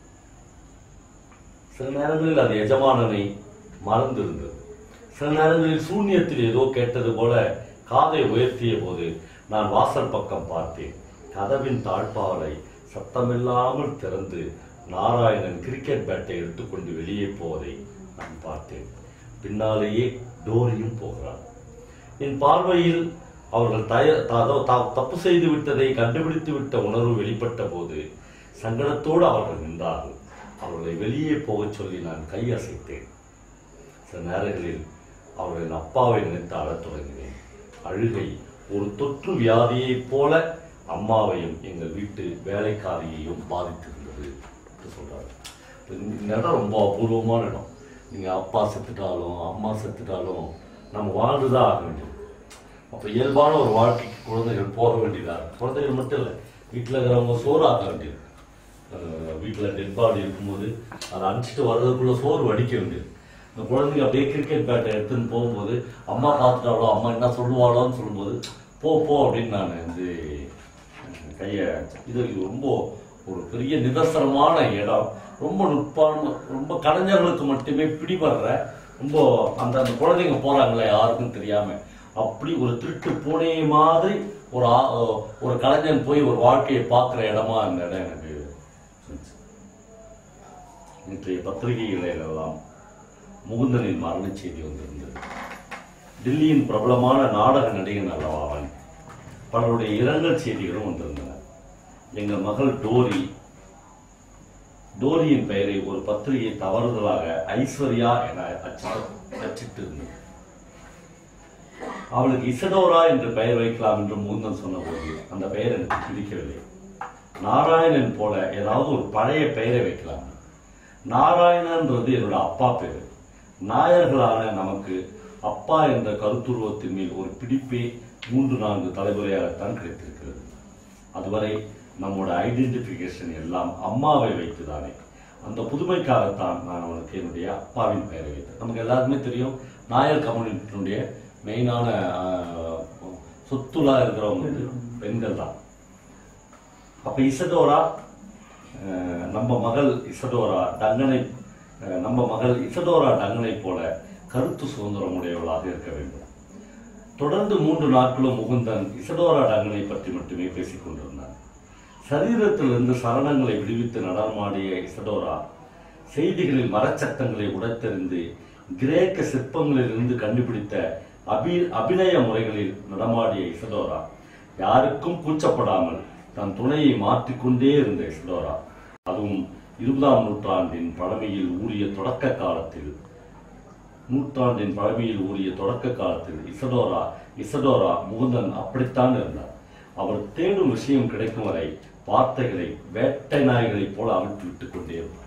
சில நேரங்களில் அது எஜமானனை மறந்திருந்தது சில நேரங்களில் சூன்யத்தில் ஏதோ கேட்டது போல காதை உயர்த்திய போது நான் வாசல் பக்கம் பார்த்தேன் கதவின் தாழ்பாலை சத்தமில்லாமல் திறந்து நாராயணன் கிரிக்கெட் பேட்டை எடுத்துக்கொண்டு வெளியே போவதை நான் பார்த்தேன் பின்னாலேயே டோரியும் போகிறான் என் பார்வையில் அவர்கள் தய த- த- தப்பு செய்து விட்டதை கண்டுபிடித்து விட்ட உணர்வு வெளிப்பட்ட போது சங்கடத்தோடு அவர்கள் நின்றார்கள் அவர்களை வெளியே போகச் சொல்லி நான் கை அசைத்தேன் சில நேரங்களில் அவர்களின் அப்பாவை நினைத்து அழத் தொடங்கினேன் அழுகை ஒரு தொற்று வியாதியைப் போல அம்மாவையும் எங்கள் வீட்டு வேலைக்காரியையும் பாதித்திருந்தது என்று சொல்றாரு இந்த இடம் ரொம்ப அபூர்வமான இடம் நீங்க அப்பா செத்துட்டாலும் அம்மா செத்துட்டாலும் நம்ம வாழ்ந்துதான் ஆக வேண்டியது அப்ப இயல்பான ஒரு வாழ்க்கைக்கு குழந்தைகள் போக வேண்டியதா இருக்கு. குழந்தைகள் மட்டும் இல்லை வீட்டில் இருக்கிறவங்க சோறு ஆக வேண்டியது அஹ் வீட்டுல டெட் பாடி இருக்கும்போது அதை அனுப்பிச்சிட்டு வர்றதுக்குள்ள சோறு வடிக்க வேண்டியது இந்த குழந்தைங்க அப்படியே கிரிக்கெட் பேட்டை எடுத்துன்னு போகும்போது அம்மா பார்த்துட்டாலோ அம்மா என்ன சொல்லுவாளோன்னு சொல்லும்போது போ போ அப்படின்னு நான் வந்து அஹ், கையை இது இது ரொம்ப ஒரு பெரிய நிதர்சனமான இடம் ரொம்ப நுட்பான ரொம்ப கலைஞர்களுக்கு மட்டுமே பிடிபடுற ரொம்ப அந்த அந்த குழந்தைங்க போறாங்களே யாருக்கும் தெரியாம அப்படி ஒரு திருட்டு பூனை மாதிரி ஒரு ஆ- ஒரு கலைஞன் போய் ஒரு வாழ்க்கையை பார்க்குற இடமா அந்த இடம் எனக்கு இருந்துச்சு. இன்றைய பத்திரிகைகளில் எல்லாம் முகுந்தனின் மரண செய்தி வந்திருந்தது டில்லியின் பிரபலமான நாடக நடிகன் அல்லவா அவன் பலருடைய இரங்கல் செய்திகளும் வந்திருந்தன எங்கள் மகள் டோரி டோரியின் பெயரை ஒரு பத்திரிகை தவறுதலாக ஐஸ்வர்யா என அச்சிட்டு அச்சிட்டு இருந்தது அவளுக்கு இசடோரா என்று பெயர் வைக்கலாம் என்று முகுந்தன் சொன்னபோது அந்த பெயர் எனக்கு பிடிக்கவில்லை நாராயணன் போல ஏதாவது ஒரு பழைய பெயரை வைக்கலாம் நாராயணன்றது என்னோட அப்பா பேரு நாயர்களான நமக்கு அப்பா என்ற கருத்துருவத்தின் மேல் ஒரு பிடிப்பே மூன்று நான்கு தலைமுறையாகத்தான் கிடைத்திருக்கிறது அதுவரை நம்மோட ஐடென்டிஃபிகேஷன் எல்லாம் அம்மாவை வைத்துதானே அந்த புதுமைக்காகத்தான் நான் அவனுக்கு என்னுடைய அப்பாவின் பெயரை வைத்தேன் நமக்கு எல்லாருக்குமே தெரியும் நாயர் கம்யூனிட்டியினுடைய மெயினான ஆஹ், சொத்துலா இருக்கிறவங்க வந்து பெண்கள் தான் அப்ப இசடோரா அஹ், நம்ம மகள் இசடோரா டங்கனை அஹ், நம்ம மகள் இசடோரா டங்கனை போல கருத்து சுதந்திரம் உடையவளாக இருக்க வேண்டும் தொடர்ந்து மூன்று நாட்களும் முகுந்தன் இசடோரா டங்கனை பற்றி மட்டுமே பேசிக் கொண்டிருந்தான் சரீரத்திலிருந்து சரணங்களை விடுவித்து நடனமாடிய இசடோரா செய்திகளில் மரச்சட்டங்களை உடைத்தெறிந்து கிரேக்க சிற்பங்களிலிருந்து கண்டுபிடித்த அபி அபிநய முறைகளில் நடமாடிய இசடோரா யாருக்கும் கூச்சப்படாமல் தன் துணையை மாற்றிக்கொண்டே இருந்த இசடோரா அதுவும் இருபதாம் நூற்றாண்டின் பழமையில் ஊறிய தொடக்க காலத்தில் நூற்றாண்டின் பழமையில் ஊறிய தொடக்க காலத்தில் இசடோரா இசடோரா முகுந்தன் அப்படித்தான் இருந்தார் அவர் தேடும் விஷயம் கிடைக்கும் வரை வார்த்தைகளை வேட்டை நாய்களைப் போல அவிழ்த்து விட்டுக் கொண்டே இருப்பார்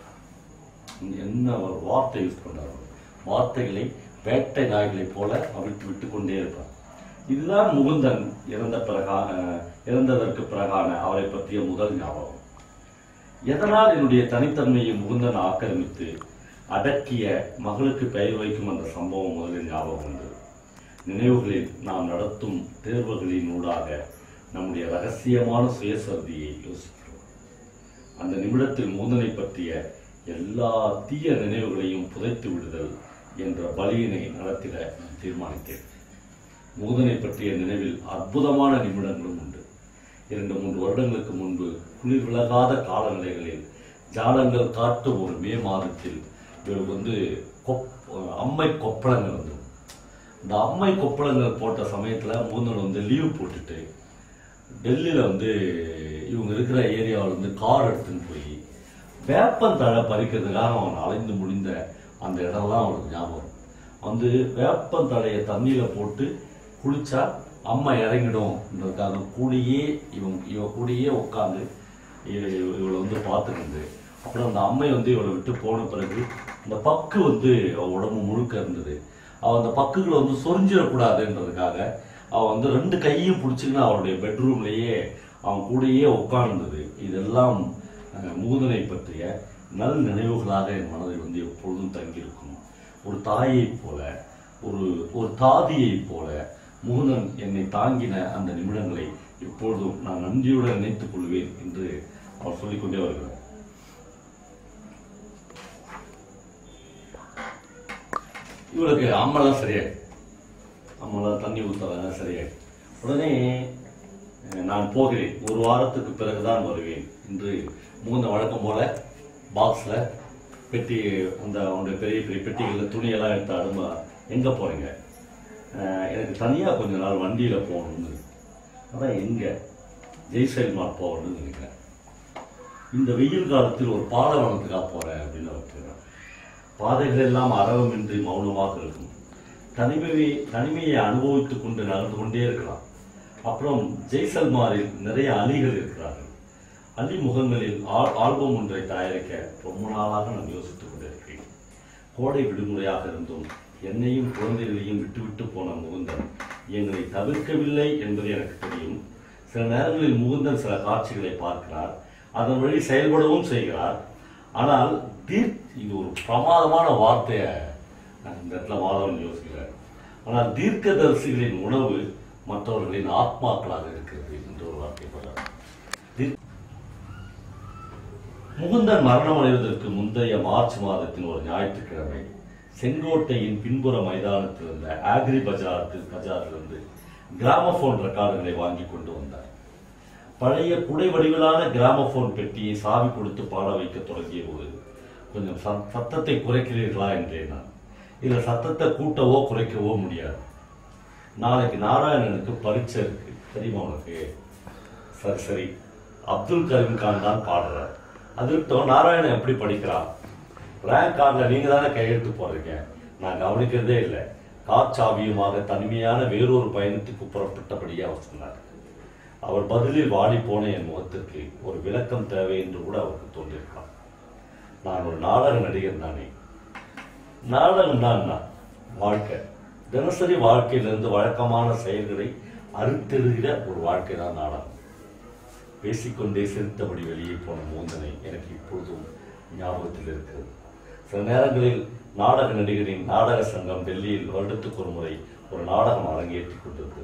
என்ன ஒரு வார்த்தை யூஸ் பண்றாரு வார்த்தைகளை வேட்டை நாய்களைப் போல அவிழ்த்து விட்டுக் கொண்டே இருப்பார் இதுதான் முகுந்தன் இறந்த பிறகான இறந்ததற்கு பிறகான அவரை பற்றிய முதல் ஞாபகம் எதனால் என்னுடைய தனித்தன்மையை முகுந்தன் ஆக்கிரமித்து அடக்கிய மகளுக்கு பெயர் வைக்கும் அந்த சம்பவம் முதலில் ஞாபகம் உண்டு நினைவுகளில் நாம் நடத்தும் தேர்வுகளின் ஊடாக நம்முடைய ரகசியமான சுயசரிதியை யோசிக்கிறோம் அந்த நிமிடத்தில் முகுந்தனை பற்றிய எல்லா தீய நினைவுகளையும் புதைத்து விடுதல் என்ற பலியினை நடத்திட நான் தீர்மானித்தேன் முகுதனை பற்றிய நினைவில் அற்புதமான நிமிடங்களும் உண்டு இரண்டு மூன்று வருடங்களுக்கு முன்பு குளிர் விலகாத காலநிலைகளில் ஜாலங்கள் காட்டும் ஒரு மே மாதத்தில் இவருக்கு வந்து கொப் அம்மை கொப்பளங்கள் வந்து இந்த அம்மை கொப்பளங்கள் போட்ட சமயத்தில் முகுந்தன் வந்து லீவ் போட்டுட்டு டெல்லியில் வந்து இவங்க இருக்கிற ஏரியாவில் வந்து கார் எடுத்துன்னு போய் வேப்பந்தழை பறிக்கிறதுக்காக அவன் அலைந்து முடிந்த அந்த இடம்லாம் அவனுக்கு ஞாபகம் வந்து வேப்பந்தழையை தண்ணியில் போட்டு குளிச்சா அம்மா இறங்கிடும்ன்றதுக்காக கூடயே இவன் இவ கூடயே உட்காந்து இவளை வந்து பார்த்துக்கிட்டு அப்புறம் அந்த அம்மை வந்து இவளை விட்டு போன பிறகு இந்த பக்கு வந்து அவ உடம்பு முழுக்க இருந்தது அவன் அந்த பக்குகளை வந்து சொரிஞ்சிடக்கூடாதுன்றதுக்காக அவன் வந்து ரெண்டு கையும் பிடிச்சிக்கின்னு அவளுடைய பெட்ரூம்லயே அவன் கூடயே உட்கார்ந்தது இதெல்லாம் அஹ், முகுதனை பற்றிய நல் நினைவுகளாக என் மனதில் வந்து எப்பொழுதும் தங்கியிருக்கும் ஒரு தாயைப் போல ஒரு ஒரு தாதியைப் போல முகுதன் என்னை தாங்கின அந்த நிமிடங்களை எப்பொழுதும் நான் நன்றியுடன் நினைத்துக் கொள்வேன் என்று அவர் சொல்லிக்கொண்டே வருகிறார் இவளுக்கு அம்மெல்லாம் சரியாயிடுச்சு அம்மெல்லாம் தண்ணி ஊற்றுறாங்க சரியாயிடுச்சு உடனே அஹ், நான் போகிறேன் ஒரு வாரத்துக்கு பிறகுதான் வருவேன் என்று முகுந்த வழக்கம் போல பாக்ஸ்ல பெட்டி அந்த அவனுடைய பெரிய பெரிய பெட்டிகளில் துணியெல்லாம் எடுத்து அடுமா எங்க போறீங்க அஹ், எனக்கு தனியா கொஞ்ச நாள் வண்டியில போகணும்னு அதான் எங்க ஜெய்சல்மார் போகணும்னு நினைக்கிறேன் இந்த வெயில் காலத்தில் ஒரு பாலைவனத்துக்காக போறேன் அப்படின்னு அவர் சொல்றார் பாதைகள் எல்லாம் அரவமின்றி மௌனமாக இருக்கும் தனிமையை தனிமையை அனுபவித்துக் கொண்டு நடந்து கொண்டே இருக்கலாம் அப்புறம் ஜெய்சல்மாரில் நிறைய அலிகள் இருக்கிறார்கள் அலி முகங்களில் ஆல் ஆல்பம் ஒன்றை தயாரிக்க ரொம்ப நாளாக நான் யோசித்துக் கொண்டிருக்கிறேன் கோடை விடுமுறையாக இருந்தும் என்னையும் குழந்தைகளையும் விட்டுவிட்டு போன முகுந்தன் எங்களை தவிர்க்கவில்லை என்பது எனக்கு தெரியும் சில நேரங்களில் முகுந்தன் சில காட்சிகளை பார்க்கிறார் அதன் வழி செயல்படவும் செய்கிறார் ஆனால் தீர் இது ஒரு பிரமாதமான வார்த்தையை நான் இந்த இடத்துல மாதவன் யோசிக்கிறார் ஆனால் தீர்க்கதரிசிகளின் உணவு மற்றவர்களின் ஆத்மாக்களாக இருக்கிறது என்று ஒரு வார்த்தை சொல்றார் தீர்- முகுந்தன் மரணம் அடைவதற்கு முந்தைய மார்ச் மாதத்தின் ஒரு ஞாயிற்றுக்கிழமை செங்கோட்டையின் பின்புற மைதானத்தில் இருந்த ஆக்ரி பஜார் பஜாரிலிருந்து கிராமபோன் ரெக்கார்டுகளை வாங்கி கொண்டு வந்தார் பழைய குடை வடிவிலான கிராமபோன் பெட்டியை சாவி கொடுத்து பாட வைக்க தொடங்கிய போது கொஞ்சம் சத்- சத்தத்தை குறைக்கிறீர்களா என்றேன் நான் இதில் சத்தத்தை கூட்டவோ குறைக்கவோ முடியாது நாளைக்கு நாராயணனுக்கு பரீட்சை இருக்கு தெரியுமா உனக்கு சரி சரி அப்துல் கரீம் கான் தான் பாடுறார் அது இருக்கட்டும் நாராயணன் எப்படி படிக்கிறான் ரேங்க் கார்டில் நீங்க தானே கையெழுத்து போடுறீங்க நான் கவனிக்கிறதே இல்லை காற்றாவியுமாக தனிமையான வேறொரு பயணத்துக்கு புறப்பட்டபடியே அவர் சொன்னார் அவர் பதிலில் வாடி போன என் முகத்திற்கு ஒரு விளக்கம் தேவை என்று கூட அவருக்கு தோன்றியிருக்கலாம் நான் ஒரு நாடக நடிகர் தானே நாடகம் தான் வாழ்க்கை தினசரி வாழ்க்கையிலிருந்து வழக்கமான செயல்களை அறுத்தெடுகிற ஒரு வாழ்க்கை தான் நாடகம் பேசிக்கொண்டே சிரித்தபடி வெளியே போன மூந்தனை எனக்கு இப்பொழுதும் ஞாபகத்தில் இருக்கிறது சில நேரங்களில் நாடக நடிகரின் நாடக சங்கம் டெல்லியில் வருடத்துக்கு ஒரு முறை ஒரு நாடகம் அரங்கேற்றிக் கொண்டிருந்தது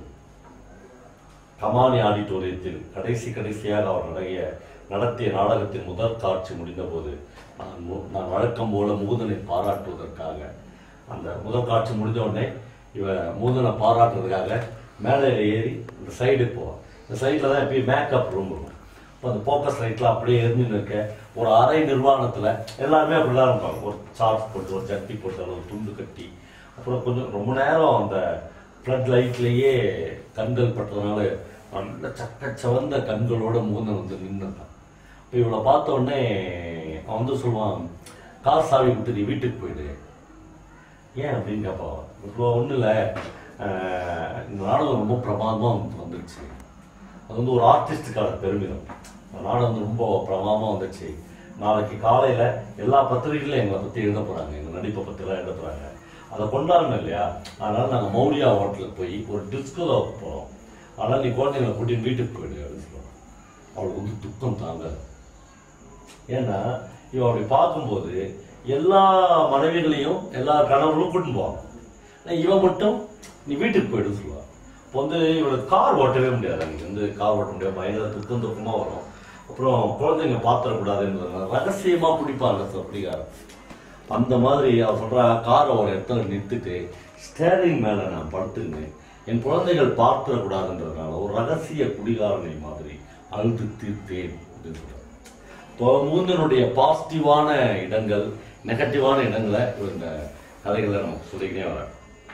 கமானி ஆடிட்டோரியத்தில் கடைசி கடைசியாக அவர் நடத்திய நடத்திய நாடகத்தின் முதல் காட்சி முடிந்தபோது நான் மு- நான் வழக்கம் போல மூதனை பாராட்டுவதற்காக அந்த முதல் காட்சி முடிஞ்ச உடனே இவன் மூதனை பாராட்டுறதுக்காக மேடையில் ஏறி இந்த சைடு போவான் இந்த சைடில் தான் எப்பயும் மேக்கப் ரூம் இருக்கும் இப்போ அந்த போக்கஸ் லைட்டில் அப்படியே எரிஞ்சுன்னு இருக்க ஒரு அரை நிர்வாணத்தில் எல்லாருமே அப்படிதான் இருப்பாங்க ஒரு சார்ஜ் போட்டு ஒரு ஜட்டி போட்டு அல்லது ஒரு துண்டு கட்டி அப்புறம் கொஞ்சம் ரொம்ப நேரம் அந்த ஃப்ளட் லைட்லேயே கண்கள் பட்டதுனால நல்ல சக்க சிவந்த கண்களோட மூந்தன் வந்து நின்றுட்டான் இப்போ இவளை பார்த்த உடனே அவன் வந்து சொல்லுவான் கார் சாவி கொடுத்து நீ வீட்டுக்கு போயிடு ஏன் அப்படின்னு கேட்பான் இப்போ ஒன்றும் இல்லை இந்த நாடகம் ரொம்ப பிரமாதமாக வந்துருச்சு அது வந்து ஒரு ஆர்டிஸ்டுக்கான பெருமிதம் இந்த நாடகம் வந்து ரொம்ப பிரமாதமாக வந்துச்சு நாளைக்கு காலையில் எல்லா பத்திரிகைகளும் எங்களை பற்றி எழுத போகிறாங்க எங்கள் நடிப்பை பற்றிலாம் எழுத போகிறாங்க அதை கொண்டாடணும் இல்லையா அதனால் நாங்கள் மௌரியா ஹோட்டலுக்கு போய் ஒரு டிஸ்கோல போகிறோம் அதனால் நீ குழந்தைங்களை கூட்டின்னு வீட்டுக்கு போயிடு அப்படின்னு சொல்லுவாங்க அவளுக்கு வந்து துக்கம் தாங்காது ஏன்னா இவன் அப்படி பார்க்கும்போது எல்லா மனைவிகளையும் எல்லா கணவர்களும் கூட்டின்னு போவாங்க ஆனா இவன் மட்டும் நீ வீட்டுக்கு போயிடு சொல்லுவான் இப்போ வந்து இவளுக்கு கார் ஓட்டவே முடியாது அன்னைக்கு வந்து கார் ஓட்ட முடியாது பயங்கர துக்கம் துக்கமாக வரும் அப்புறம் குழந்தைங்க பாத்திரக்கூடாதுன்றதுனால ரகசியமா பிடிப்பாங்க சார் பிடிக்காரு அந்த மாதிரி அவ சொல்றா காரை ஒரு இடத்துல நிறுத்திட்டு ஸ்டேரிங் மேல நான் படுத்துன்னு என் குழந்தைகள் பார்த்துடக்கூடாதுன்றதுனால ஒரு ரகசிய குடிகாரனை மாதிரி அழுது தீர்த்தேன் அப்படின்னு சொல்றாரு இப்போ மூந்தனுடைய பாசிட்டிவான இடங்கள் நெகட்டிவான இடங்களை இவர் இந்த கதைகளை நம்ம சொல்லிக்கிட்டே வர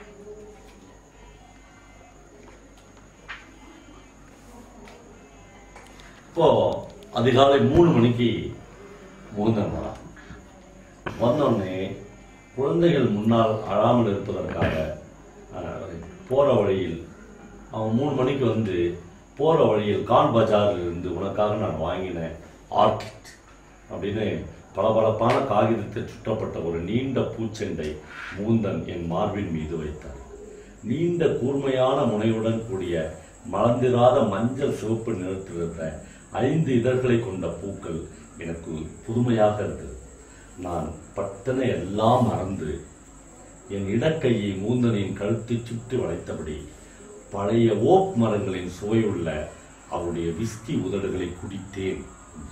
இப்போ அதிகாலை மூணு மணிக்கு மூந்தன் வரான் வந்தோடனே குழந்தைகள் முன்னால் அழாமல் இருப்பதற்காக அஹ், போற வழியில் அவன் மூணு மணிக்கு வந்து போற வழியில் கான் பஜாரில் இருந்து உனக்காக நான் வாங்கின ஆர்கிட் அப்படின்னு பளபளப்பான காகிதத்தில் சுற்றப்பட்ட ஒரு நீண்ட பூச்செண்டை மூந்தன் என் மார்பின் மீது வைத்தார் நீண்ட கூர்மையான முனையுடன் கூடிய மலர்ந்திராத மஞ்சள் சிவப்பு நிறத்தில் இருந்த ஐந்து இதழ்களை கொண்ட பூக்கள் எனக்கு புதுமையாக இருந்தது நான் பட்டன எல்லாம் மறந்து என் இடக்கையை மூந்தனின் கழுத்தை சுற்றி வளைத்தபடி பழைய ஓக் மரங்களின் சுவையுள்ள அவருடைய விஸ்கி உதடுகளை குடித்தேன்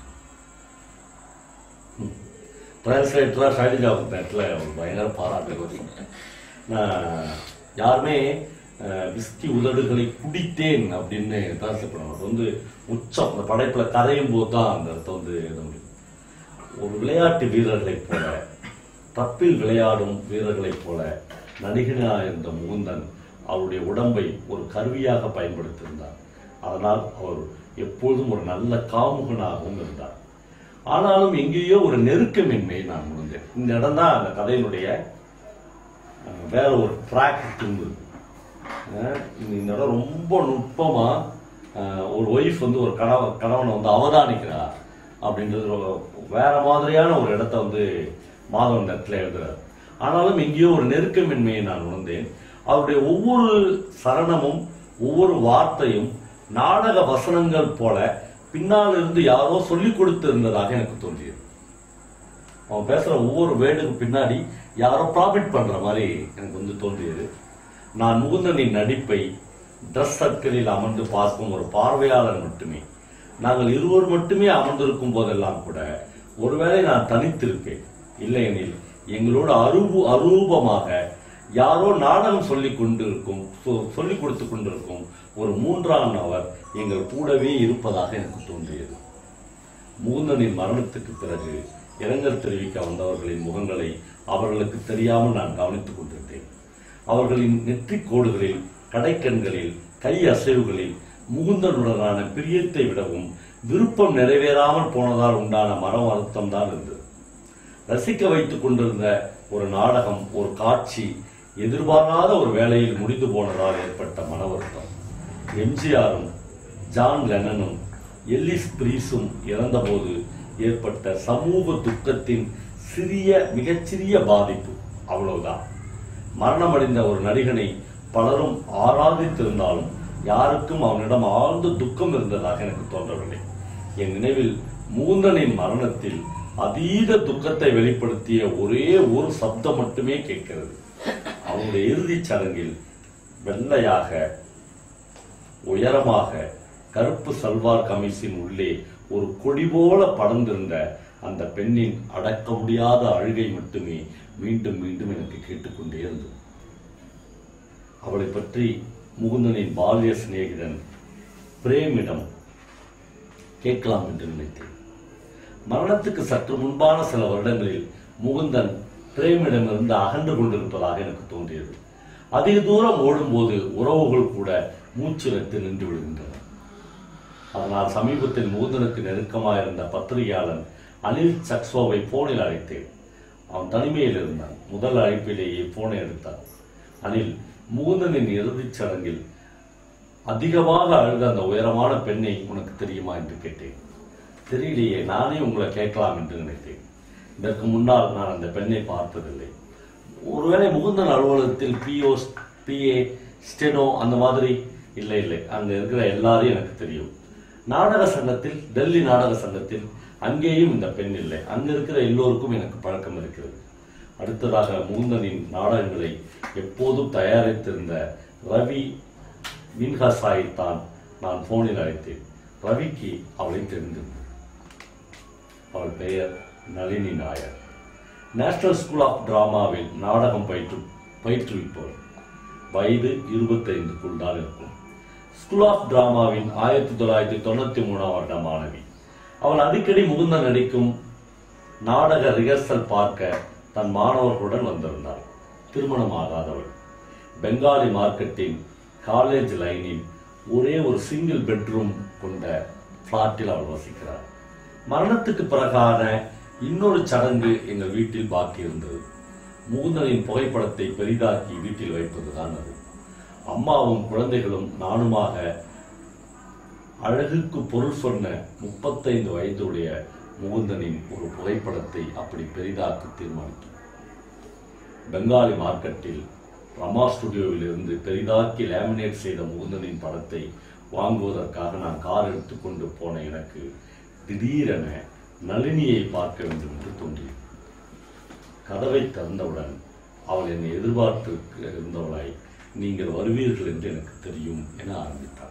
டிரான்ஸ்லேட்டராக ஷைலிஜா நேரத்தில் ஒரு பயங்கர பாராட்டு நான் யாருமே அஹ், விஸ்கி உதடுகளை குடித்தேன் அப்படின்னு டிரான்ஸ்லேட் பண்ணுவாங்க அது வந்து உச்சம் அந்த படைப்பில் கரையும் போது தான் அந்த அர்த்தம் வந்து எழுத முடியும் ஒரு விளையாட்டு வீரர்களைப் போல தப்பில் விளையாடும் வீரர்களைப் போல நடிகனாக இருந்த முகுந்தன் அவருடைய உடம்பை ஒரு கருவியாக பயன்படுத்தியிருந்தார் அதனால் அவர் எப்பொழுதும் ஒரு நல்ல காமுகனாகவும் இருந்தார் ஆனாலும் எங்கேயோ ஒரு நெருக்கமின்மையை நான் உணர்ந்தேன் இந்த இடம் தான் அந்த கதையினுடைய அஹ், வேற ஒரு ட்ராக் தூங்குது அஹ், இந்த இடம் ரொம்ப நுட்பமா அஹ், ஒரு ஒய்ஃப் வந்து ஒரு கணவ கணவனை வந்து அவதானிக்கிறா அப்படின்றது ஒரு- வேற மாதிரியான ஒரு இடத்த வந்து மாதவன் இந்த இடத்துல எழுதுறாரு ஆனாலும் எங்கேயோ ஒரு நெருக்கமின்மையை நான் உணர்ந்தேன் அவருடைய ஒவ்வொரு சரணமும் ஒவ்வொரு வார்த்தையும் நாடக வசனங்கள் போல பின்னால் இருந்து யாரோ சொல்லிக் கொடுத்து இருந்ததாக எனக்கு தோன்றியது அவன் பேசுற ஒவ்வொரு வேர்டுக்கு பின்னாடி யாரோ ப்ராஃபிட் பண்ற மாதிரி எனக்கு வந்து தோன்றியது நான் முகுந்தனின் நடிப்பை ட்ரெஸ் சர்க்கிளில் அமர்ந்து பார்க்கும் ஒரு பார்வையாளர் மட்டுமே நாங்கள் இருவர் மட்டுமே அமர்ந்திருக்கும் போதெல்லாம் கூட ஒருவேளை நான் தனித்திருப்பேன் இல்லையெனில் எங்களோட அரூப அரூபமாக யாரோ நாடகம் சொல்லிக் கொண்டிருக்கும் சொ- சொல்லிக் கொடுத்து கொண்டிருக்கும் ஒரு மூன்றாம் நபர் எங்கள் கூடவே இருப்பதாக எனக்கு தோன்றியது முகுந்தனின் மரணத்துக்கு பிறகு இரங்கல் தெரிவிக்க வந்தவர்களின் முகங்களை அவர்களுக்கு தெரியாமல் நான் கவனித்துக் கொண்டிருந்தேன் அவர்களின் நெற்றிக் கோடுகளில் கடைக்கண்களில் கை அசைவுகளில் முகுந்தனுடனான பிரியத்தை விடவும் விருப்பம் நிறைவேறாமல் போனதால் உண்டான மன வருத்தம் தான் இருந்தது ரசிக்க வைத்துக் கொண்டிருந்த ஒரு நாடகம் ஒரு காட்சி எதிர்பாராத ஒரு வேளையில் முடிந்து போனதால் ஏற்பட்ட மன வருத்தம் எம்ஜிஆரும் ஜான் லெனனும் எல்லிஸ் பிரீஸும் இறந்தபோது ஏற்பட்ட சமூக துக்கத்தின் சிறிய மிகச்சிறிய பாதிப்பு அவ்வளவுதான் மரணமடைந்த ஒரு நடிகனை பலரும் ஆராதித்திருந்தாலும் யாருக்கும் அவனிடம் ஆழ்ந்த துக்கம் இருந்ததாக எனக்கு தோன்றவில்லை என் நினைவில் மூந்தனின் மரணத்தில் அதீத துக்கத்தை வெளிப்படுத்திய ஒரே ஒரு சப்தம் மட்டுமே கேட்கிறது அவனுடைய இறுதிச் சடங்கில் வெள்ளையாக உயரமாக கருப்பு சல்வார் கமிஸின் உள்ளே ஒரு கொடி போல படர்ந்திருந்த அந்த பெண்ணின் அடக்க முடியாத அழுகை மட்டுமே மீண்டும் மீண்டும் எனக்கு கேட்டுக்கொண்டே இருந்தது அவளை பற்றி முகுந்தனின் பால்ய சிநேகிதன் பிரேமிடம் கேட்கலாம் என்று நினைத்தேன் மரணத்துக்கு சற்று முன்பான சில வருடங்களில் முகுந்தன் பிரேமிடமிருந்து அகன்று கொண்டிருப்பதாக எனக்கு தோன்றியது அதிக தூரம் ஓடும்போது உறவுகள் கூட மூச்சு வைத்து நின்று விடுகின்றன அதனால் சமீபத்தில் முகுந்தனுக்கு நெருக்கமாயிருந்த பத்திரிகையாளன் அனில் சக்ஸ்வாவை போனில் அழைத்தேன் அவன் தனிமையில் இருந்தான் முதல் அழைப்பிலேயே போனை எடுத்தான் அனில் முகுந்தனின் இறுதிச் சடங்கில் அதிகமாக அழுத அந்த உயரமான பெண்ணை உனக்கு தெரியுமா என்று கேட்டேன் தெரியலையே நானே உங்களை கேட்கலாம் என்று நினைத்தேன் இதற்கு முன்னால் நான் அந்த பெண்ணை பார்த்ததில்லை ஒருவேளை முகுந்தன் அலுவலகத்தில் பிஓ பிஏ ஸ்டெனோ அந்த மாதிரி இல்லை இல்லை அங்க இருக்கிற எல்லாரையும் எனக்கு தெரியும் நாடக சங்கத்தில் டெல்லி நாடக சங்கத்தில் அங்கேயும் இந்த பெண் இல்லை அங்க இருக்கிற எல்லோருக்கும் எனக்கு பழக்கம் இருக்கிறது அடுத்ததாக முகுந்தனின் நாடகங்களை எப்போதும் தயாரித்திருந்த ரவி மின்ஹாசாயை தான் நான் போனில் அழைத்தேன் ரவிக்கு அவளை தெரிந்திருந்தது அவள் பெயர் Nalini Nair national school of டிராமாவில் நாடகம் பயிற்று பயிற்றுவிப்பவர் வயது இருபத்தைந்துக்குள் தான் இருக்கும் ஸ்கூல் ஆஃப் டிராமாவின் ஆயிரத்தி தொள்ளாயிரத்தி தொண்ணூத்தி மூணாம் வருட மாணவி அவள் அடிக்கடி முகுந்தன் நடிக்கும் நாடக ரிஹர்சல் பார்க்க தன் மாணவர்களுடன் வந்திருந்தாள் திருமணமாகாதவள் பெங்காலி மார்க்கெட்டின் காலேஜ் லைனில் ஒரே ஒரு சிங்கிள் பெட்ரூம் கொண்ட பிளாட்டில் அவள் வசிக்கிறாள் மரணத்துக்கு பிறகான இன்னொரு சடங்கு எங்கள் வீட்டில் பாக்கி இருந்தது முகுந்தனின் புகைப்படத்தை பெரிதாக்கி வீட்டில் வைப்பதுதான் அது அம்மாவும் குழந்தைகளும் நானுமாக அழகுக்கு பொருள் சொன்ன முப்பத்தைந்து வயதுடைய முகுந்தனின் ஒரு புகைப்படத்தை அப்படி பெரிதாக்க தீர்மானித்தோம் பெங்காலி மார்க்கெட்டில் ரமா ஸ்டுடியோவில் இருந்து பெரிதாக்கி லேமினேட் செய்த முகுந்தனின் படத்தை வாங்குவதற்காக நான் கார் எடுத்துக்கொண்டு போன எனக்கு திடீரென நளினியை பார்க்க வேண்டும் என்று தோன்றியது கதவை திறந்தவுடன் அவள் என்னை எதிர்பார்த்து இருந்தவளாய் நீங்கள் வருவீர்கள் என்று எனக்கு தெரியும் என ஆரம்பித்தாள்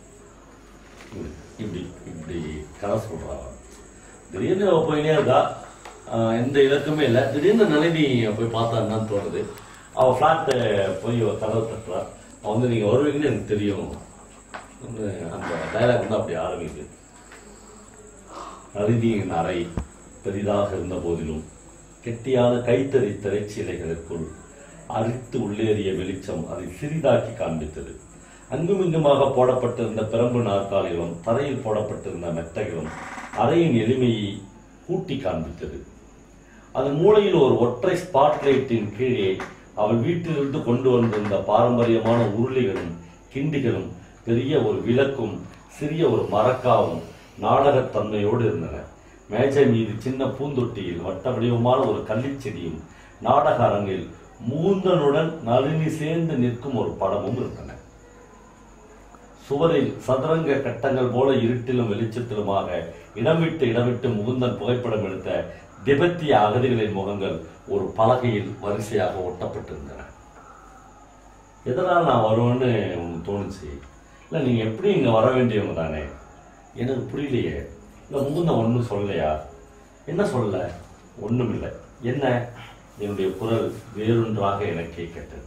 இப்படி இப்படி கதை சொல்றாள் திடீர்னு அவ போயினே இருக்கா ஆஹ் எந்த இலக்குமே இல்லை திடீர்னு நளினி போய் பார்த்தா என்னன்னு தோணுது அவள் ஃப்ளாட்டை போய் ஒரு கதவை தட்டுறா அவன் வந்து நீங்கள் வருவீங்கன்னு எனக்கு தெரியும் வந்து அந்த டைலாக் வந்து அப்படி ஆரம்பிக்குது நளினியின் அறை பெரிதாக இருந்த போதிலும் கெட்டியான கைத்தறி திரைச்சீலைகளுக்குள் அரித்து உள்ளேறிய வெளிச்சம் அதை சிறிதாக்கி காண்பித்தது அங்குமிங்குமாக போடப்பட்டிருந்த பிரம்பு நாற்காலிகளும் தரையில் போடப்பட்டிருந்த மெத்தைகளும் அறையின் எளிமையை கூட்டி காண்பித்தது அதன் மூலையில் ஒரு ஒற்றை ஸ்பாட்லைட்டின் கீழே அவள் வீட்டிலிருந்து கொண்டு வந்திருந்த பாரம்பரியமான உருளிகளும் கிண்டிகளும் பெரிய ஒரு விளக்கும் சிறிய ஒரு மரக்காவும் நாடகத்தன்மையோடு இருந்தன மேஜை மீது சின்ன பூந்தொட்டியில் வட்ட வடிவமான ஒரு கள்ளிச்செடியும் நாடக அரங்கில் மூந்தனுடன் நளினி சேர்ந்து நிற்கும் ஒரு படமும் இருந்தன சுவரில் சதுரங்க கட்டங்கள் போல இருட்டிலும் வெளிச்சத்திலுமாக இடமிட்டு இடமிட்டு முகுந்தன் புகைப்படம் எடுத்த திபெத்திய அகதிகளின் முகங்கள் ஒரு பலகையில் வரிசையாக ஒட்டப்பட்டிருந்தன எதனால் நான் வருவேன்னு உங்களுக்கு தோணுச்சு இல்லை நீங்க எப்படி இங்க வர வேண்டியவங்க தானே எனக்கு புரியலையே இல்லை முகுந்தன் ஒன்றும் சொல்லலையா என்ன சொல்லல ஒண்ணும் இல்லை என்ன என்னுடைய குரல் வேறொன்றாக எனக்கே கேட்டது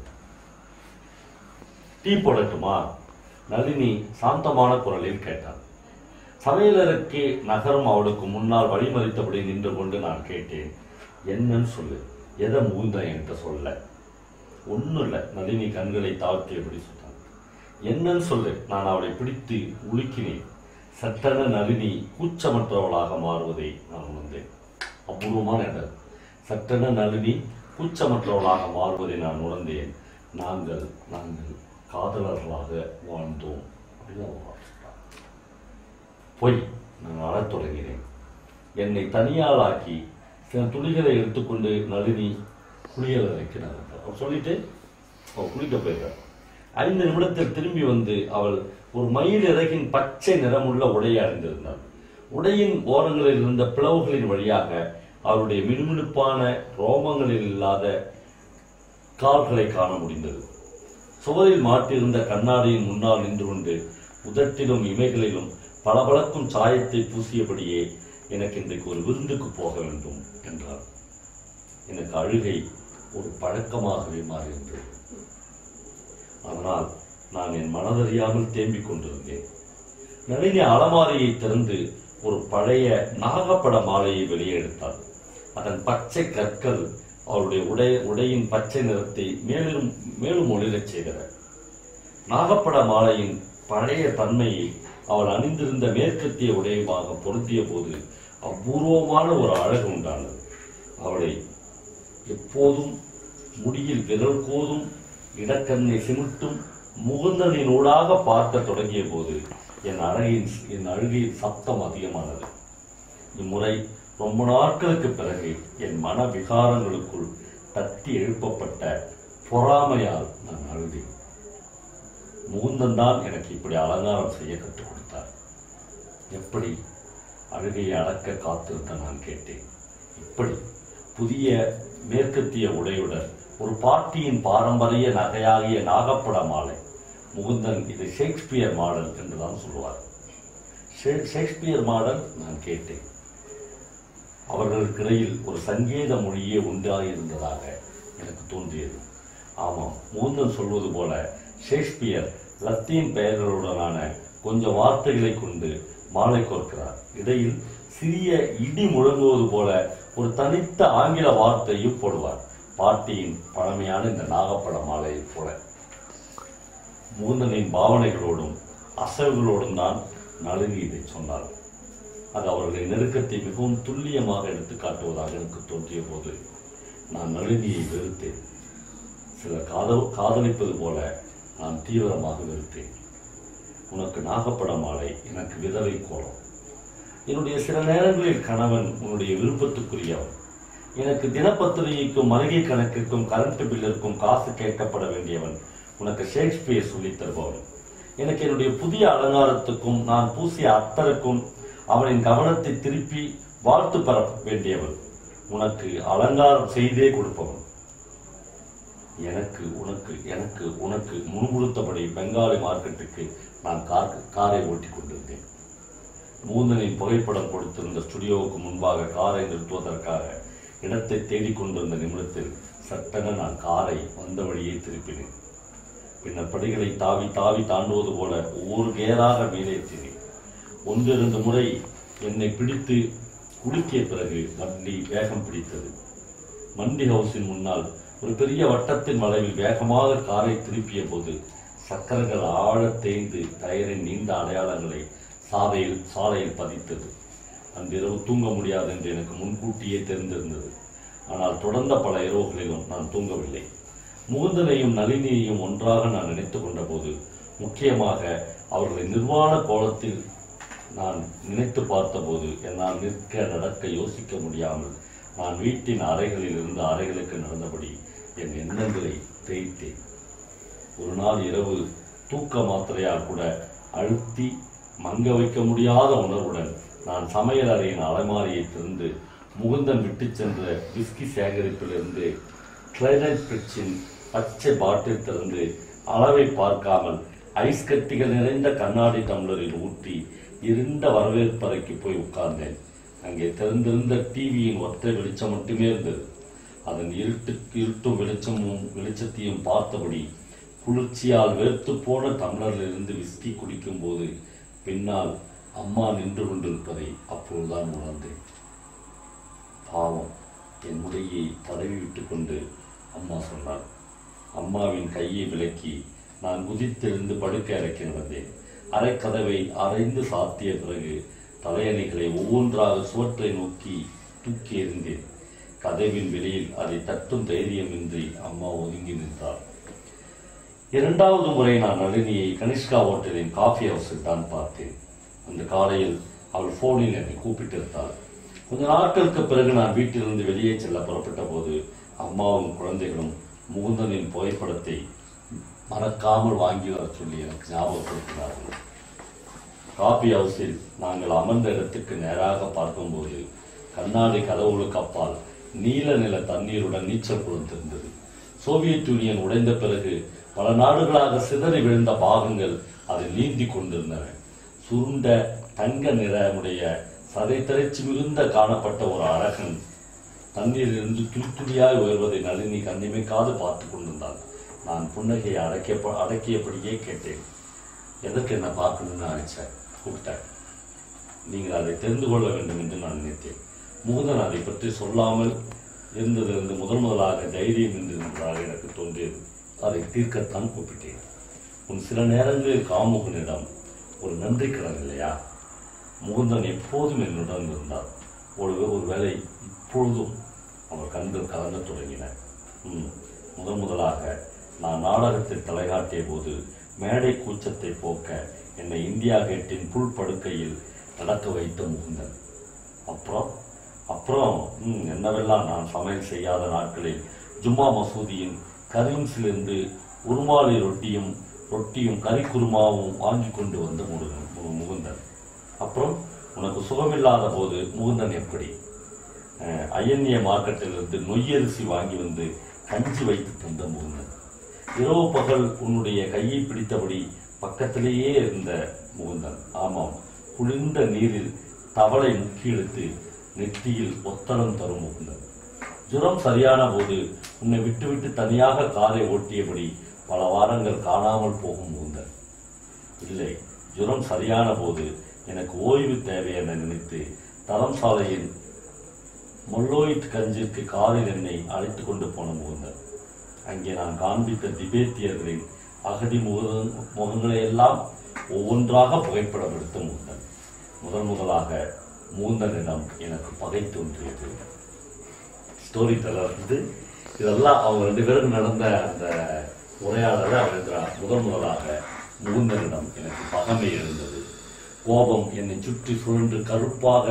டீ போடட்டுமா நளினி சாந்தமான குரலில் கேட்டாள் சமையலறைக்கு நகரும் அவளுக்கு முன்னால் வழிமறித்தபடி நின்று கொண்டு நான் கேட்டேன் என்னன்னு சொல்லு எதை மூந்த என்கிட்ட சொல்ல ஒன்றும் இல்லை நளினி கண்களை தாழ்த்தியபடி சொன்னான் என்னன்னு சொல்லு நான் அவளை பிடித்து உலுக்கினேன் சட்டென நளினி கூச்சமற்றவளாக மாறுவதை நான் உணர்ந்தேன் அபூர்வமான இடம் சட்டென நளினி கூச்சமற்றவளாக மாறுவதை நான் உணர்ந்தேன் நாங்கள் நாங்கள் காதலர்களாக வாழ்ந்தோம் அப்படின்னு அவ சொல்றாள். பொய் நான் அழத் தொடங்கினேன் என்னை தனியாளாக்கி சில துளிகளை எடுத்துக்கொண்டு நளினி குளியலறைக்கு நகர்ந்தார் அவர் சொல்லிட்டு அவள் குளிக்க போயிட்டார் ஐந்து நிமிடத்தில் திரும்பி வந்து அவள் ஒரு மயில் இறகின் பச்சை நிறமுள்ள உடையை அணிந்திருந்தாள் உடையின் ஓரங்களில் இருந்த பிளவுகளின் வழியாக அவருடைய மினுமினுப்பான ரோமங்களில் இல்லாத கால்களை காண முடிந்தது சுவரில் மாட்டியிருந்த கண்ணாடியின் முன்னால் நின்று கொண்டு உதட்டிலும் இமைகளிலும் பளபளக்கும் சாயத்தை பூசியபடியே எனக்கு இன்றைக்கு ஒரு விருந்துக்கு போக வேண்டும் என்றார் எனக்கு அழுகை ஒரு பழக்கமாகவே மாறியிருந்தது அதனால் நான் என் மனதறியாமல் தேம்பிக் கொண்டிருந்தேன் நளினி அலமாரியை திறந்து ஒரு பழைய நாகப்பட மாலையை வெளியே எடுத்தாள் அதன் பச்சை கற்கள் அவருடைய உடை உடையின் பச்சை நிறத்தை மேலும் மேலும் ஒளிரச் செய்தன நாகப்பட மாலையின் பழைய தன்மையை அவள் அணிந்திருந்த மேற்கத்திய உடையுமாக பொருந்திய போது அபூர்வமான ஒரு அழகு உண்டானது அவளை எப்போதும் முடியில் விரல் கோதும் இடக்கண்ணை சிமிட்டும் முகுந்தனினூடாக பார்க்க தொடங்கிய போது என் அழகின் என் அழுகையின் சப்தம் அதிகமானது இம்முறை ரொம்ப நாட்களுக்கு பிறகு என் மன விகாரங்களுக்குள் தட்டி எழுப்பப்பட்ட பொறாமையால் நான் அழுதேன் முகுந்தன் தான் எனக்கு இப்படி அலங்காரம் செய்ய கற்றுக் கொடுத்தார் எப்படி அழுகையை அடக்க காத்திருந்த நான் கேட்டேன் இப்படி புதிய மேற்கத்திய உடையுடன் ஒரு பாட்டியின் பாரம்பரிய நகையாகிய நாகப்பட மாலை முகுந்தன் இது ஷேக்ஸ்பியர் மாடல் என்றுதான் சொல்லுவார் ஷே- ஷேக்ஸ்பியர் மாடல் நான் கேட்டேன் அவர்களுக்கிடையில் ஒரு சங்கீத மொழியே உண்டாயிருந்ததாக எனக்கு தோன்றியது ஆமாம் முகுந்தன் சொல்வது போல ஷேக்ஸ்பியர் லத்தீன் பெயர்களுடனான கொஞ்சம் வார்த்தைகளை கொண்டு மாலை கோர்க்கிறார் இடையில் சிறிய இடி முழங்குவது போல ஒரு தனித்த ஆங்கில வார்த்தையும் போடுவார் பாட்டியின் பழமையான இந்த நாகப்பட மாலையைப் போல முகுந்தனின் பாவனைகளோடும் அசைவுகளோடும் தான் நளினி இதை சொன்னார் அது அவர்களின் நெருக்கத்தை மிகவும் துல்லியமாக எடுத்துக் காட்டுவதாக எனக்கு தோன்றிய போது நான் நளினியை வெறுத்தேன் சில காதல் காதலிப்பது போல நான் தீவிரமாக வெறுத்தேன் உனக்கு நாகப்பட மாலை எனக்கு விதவை கோலம் என்னுடைய சில நேரங்களில் கணவன் உன்னுடைய விருப்பத்துக்குரியவன் எனக்கு தினப்பத்திரிகைக்கும் மளிகை கணக்குக்கும் கரண்ட் பில்லிற்கும் காசு கேட்கப்பட வேண்டியவன் உனக்கு ஷேக்ஸ்பியர் சொல்லித் தருபவன் எனக்கு என்னுடைய புதிய அலங்காரத்துக்கும் நான் பூசிய அத்தருக்கும் அவனின் கவனத்தை திருப்பி வாழ்த்து பெற வேண்டியவன் உனக்கு அலங்காரம் செய்தே கொடுப்பவன் எனக்கு உனக்கு எனக்கு உனக்கு முணுமுணுத்தபடி பெங்காலி மார்க்கெட்டுக்கு நான் கார் காரை ஓட்டிக் கொண்டிருந்தேன் மூந்தனின் புகைப்படம் கொடுத்திருந்த ஸ்டுடியோவுக்கு முன்பாக காரை நிறுத்துவதற்காக இடத்தை தேடிக் கொண்டிருந்த நிமிடத்தில் சட்டென நான் காரை வந்த வழியே திருப்பினேன் பின்னர் படிகளை தாவி தாவி தாண்டுவது போல ஒவ்வொரு கேராக மேலேற்றினேன் ஒன்றிரண்டு முறை என்னை பிடித்து குலுக்கிய பிறகு வண்டி வேகம் பிடித்தது மண்டி ஹவுஸின் முன்னால் ஒரு பெரிய வட்டத்தின் வளைவில் வேகமாக காரை திருப்பிய போது சக்கரங்கள் ஆழத் தேய்ந்து டயரின் நீண்ட அடையாளங்களை சாலையில் சாலையில் பதித்தது அன்றிரவு தூங்க முடியாது என்று எனக்கு முன்கூட்டியே தெரிந்திருந்தது ஆனால் தொடர்ந்த பல இரவுகளிலும் நான் தூங்கவில்லை முகுந்தனையும் நளினியையும் ஒன்றாக நான் நினைத்துக் கொண்டபோது முக்கியமாக அவர்களின் நிர்வாண கோலத்தில் நான் நினைத்து பார்த்தபோது என்னால் நிற்க நடக்க யோசிக்க முடியாமல் நான் வீட்டின் அறைகளில் இருந்து அறைகளுக்கு நடந்தபடி என் எண்ணங்களை தேய்த்தேன் ஒரு நாள் இரவு தூக்க மாத்திரையால் கூட அழுத்தி மங்க வைக்க முடியாத உணர்வுடன் நான் சமையல் அறையின் அலைமாரியை திறந்து முகுந்தன் விட்டுச் சென்ற விஸ்கி சேகரிப்பிலிருந்து கிளைனட் பிரிட்ஜின் பச்சை பாட்டில் திறந்து அளவை பார்க்காமல் ஐஸ் கட்டிகள் நிறைந்த கண்ணாடி டம்ளரில் ஊற்றி இருண்ட வரவேற்பறைக்கு போய் உட்கார்ந்தேன் அங்கே திறந்திருந்த டிவியின் ஒற்றை வெளிச்சம் மட்டுமே இருந்தது அதன் இருட்டுக்கு இருட்டும் வெளிச்சமும் வெளிச்சத்தையும் பார்த்தபடி குளிர்ச்சியால் வெறுத்து போன டம்ளரிலிருந்து விஸ்கி குடிக்கும் போது பின்னால் அம்மா நின்று கொண்டிருப்பதை அப்பொழுதுதான் உணர்ந்தேன் பாவம் என் முடியை தடவி விட்டுக்கொண்டு அம்மா சொன்னாள் அம்மாவின் கையை விலக்கி நான் குதித்தெழுந்து படுக்கை அறைக்கு நடந்தேன் அரைக்கதவை அரைந்து சாத்திய பிறகு தலையணைகளை ஒவ்வொன்றாக சுவற்றை நோக்கி தூக்கி எறிந்தேன் கதவின் வெளியில் அதை தட்டும் தைரியமின்றி அம்மா ஒதுங்கி நின்றார் இரண்டாவது முறை நான் நளினியை கனிஷ்கா ஹோட்டலின் காஃபி ஹவுஸில் தான் பார்த்தேன் அந்த காலையில் அவள் போனில் என்னை கூப்பிட்டிருந்தாள் கொஞ்ச நாட்களுக்கு பிறகு நான் வீட்டிலிருந்து வெளியே செல்ல புறப்பட்ட போது அம்மாவும் குழந்தைகளும் முகுந்தனின் புகைப்படத்தை மறக்காமல் வாங்கி வர சொல்லி எனக்கு ஞாபகப்படுத்தினார்கள் காபி ஹவுஸில் நாங்கள் அமர்ந்த இடத்துக்கு நேராக பார்க்கும்போது கண்ணாடி கதவுகளுக்கு அப்பால் நீல நில தண்ணீருடன் நீச்சல் குளம் இருந்தது சோவியத் யூனியன் உடைந்த பிறகு பல நாடுகளாக சிதறி விழுந்த பாகங்கள் அதில் நீந்தி கொண்டிருந்தன சுருண்ட தங்க நிறமுடைய சதை திரைச்சி மிகுந்த காணப்பட்ட ஒரு அழகன் தண்ணீரிலிருந்து துளி துளியாய் உயர்வதை நளினி கண்ணிமைக்காது பார்த்து கொண்டிருந்தாள் நான் புன்னகையை அடக்கிய அடக்கியபடியே கேட்டேன் எதற்கு என்ன பார்க்கணும்னு அழைச்சேன் கூப்பிட்டேன் நீங்கள் அதை தெரிந்து கொள்ள வேண்டும் என்று நான் நினைத்தேன் முகுந்தன் அதை பற்றி சொல்லாமல் இருந்ததிலிருந்து முதல் முதலாக தைரியம் இருந்ததாக எனக்கு தோன்றியது அதை தீர்க்கத்தான் கூப்பிட்டேன் உன் சில நேரங்களில் காமுகனிடம் ஒரு நன்றி கடன் இல்லையா முகுந்தன் எப்போதும் என்னுடன் இருந்தார் ஒரு ஒருவேளை இப்பொழுதும் அவர் கண்கள் கலங்கத் தொடங்கின ம், முதன் முதலாக நான் நாடகத்தில் தலைகாட்டிய போது மேடை கூச்சத்தை போக்க என்னை இந்தியா கேட்டின் புல் படுக்கையில் நடக்க வைத்த முகுந்தன் அப்புறம் அப்புறம் ம், என்னவெல்லாம் நான் சமையல் செய்யாத நாட்களில் ஜும்மா மசூதியின் கரீம்ஸிலிருந்து உருமாலி ரொட்டியும் ரொட்டியும் கறி குருமாவும் வாங்கி கொண்டு வந்த முருகன் மு- முகுந்தன் அப்புறம் உனக்கு சுகமில்லாத போது முகுந்தன் எப்படி அஹ், அயன்ய மார்க்கெட்டிலிருந்து நொய்யரிசி வாங்கி வந்து கஞ்சி வைத்து தந்த முகுந்தன் இரவு பகல் உன்னுடைய கையை பிடித்தபடி பக்கத்திலேயே இருந்த முகுந்தன் ஆமாம் குளிர்ந்த நீரில் தவளை முக்கி எடுத்து நெற்றியில் ஒத்தடம் தரும் முகுந்தன் ஜுரம் சரியான போது உன்னை விட்டுவிட்டு தனியாக காரை ஓட்டியபடி பல வாரங்கள் காணாமல் போகும் முகுந்தன் இல்லை ஜுரம் சரியான போது எனக்கு ஓய்வு தேவை என நினைத்து தரம்சாலையின் மொல்லோயிட் கஞ்சிற்கு காரில் என்னை அழைத்து கொண்டு போன முகுந்தன் அங்கே நான் காண்பித்த திபேத்தியர்களின் அகதி முக முகங்களை எல்லாம் ஒவ்வொன்றாக புகைப்படம் எடுத்த முகுந்தன் முதல் முதலாக முகுந்தனிடம் எனக்கு பகை தோன்றியது ஸ்டோரி டெல்லர் வந்து இதெல்லாம் அவங்க ரெண்டு பேருக்கு நடந்த அந்த உரையாடலை அவர் எழுதுறார் முதல் முதலாக முகுந்தனிடம் எனக்கு பகமை இருந்தது கோபம் என்னை சுற்றி சுழன்று கருப்பாக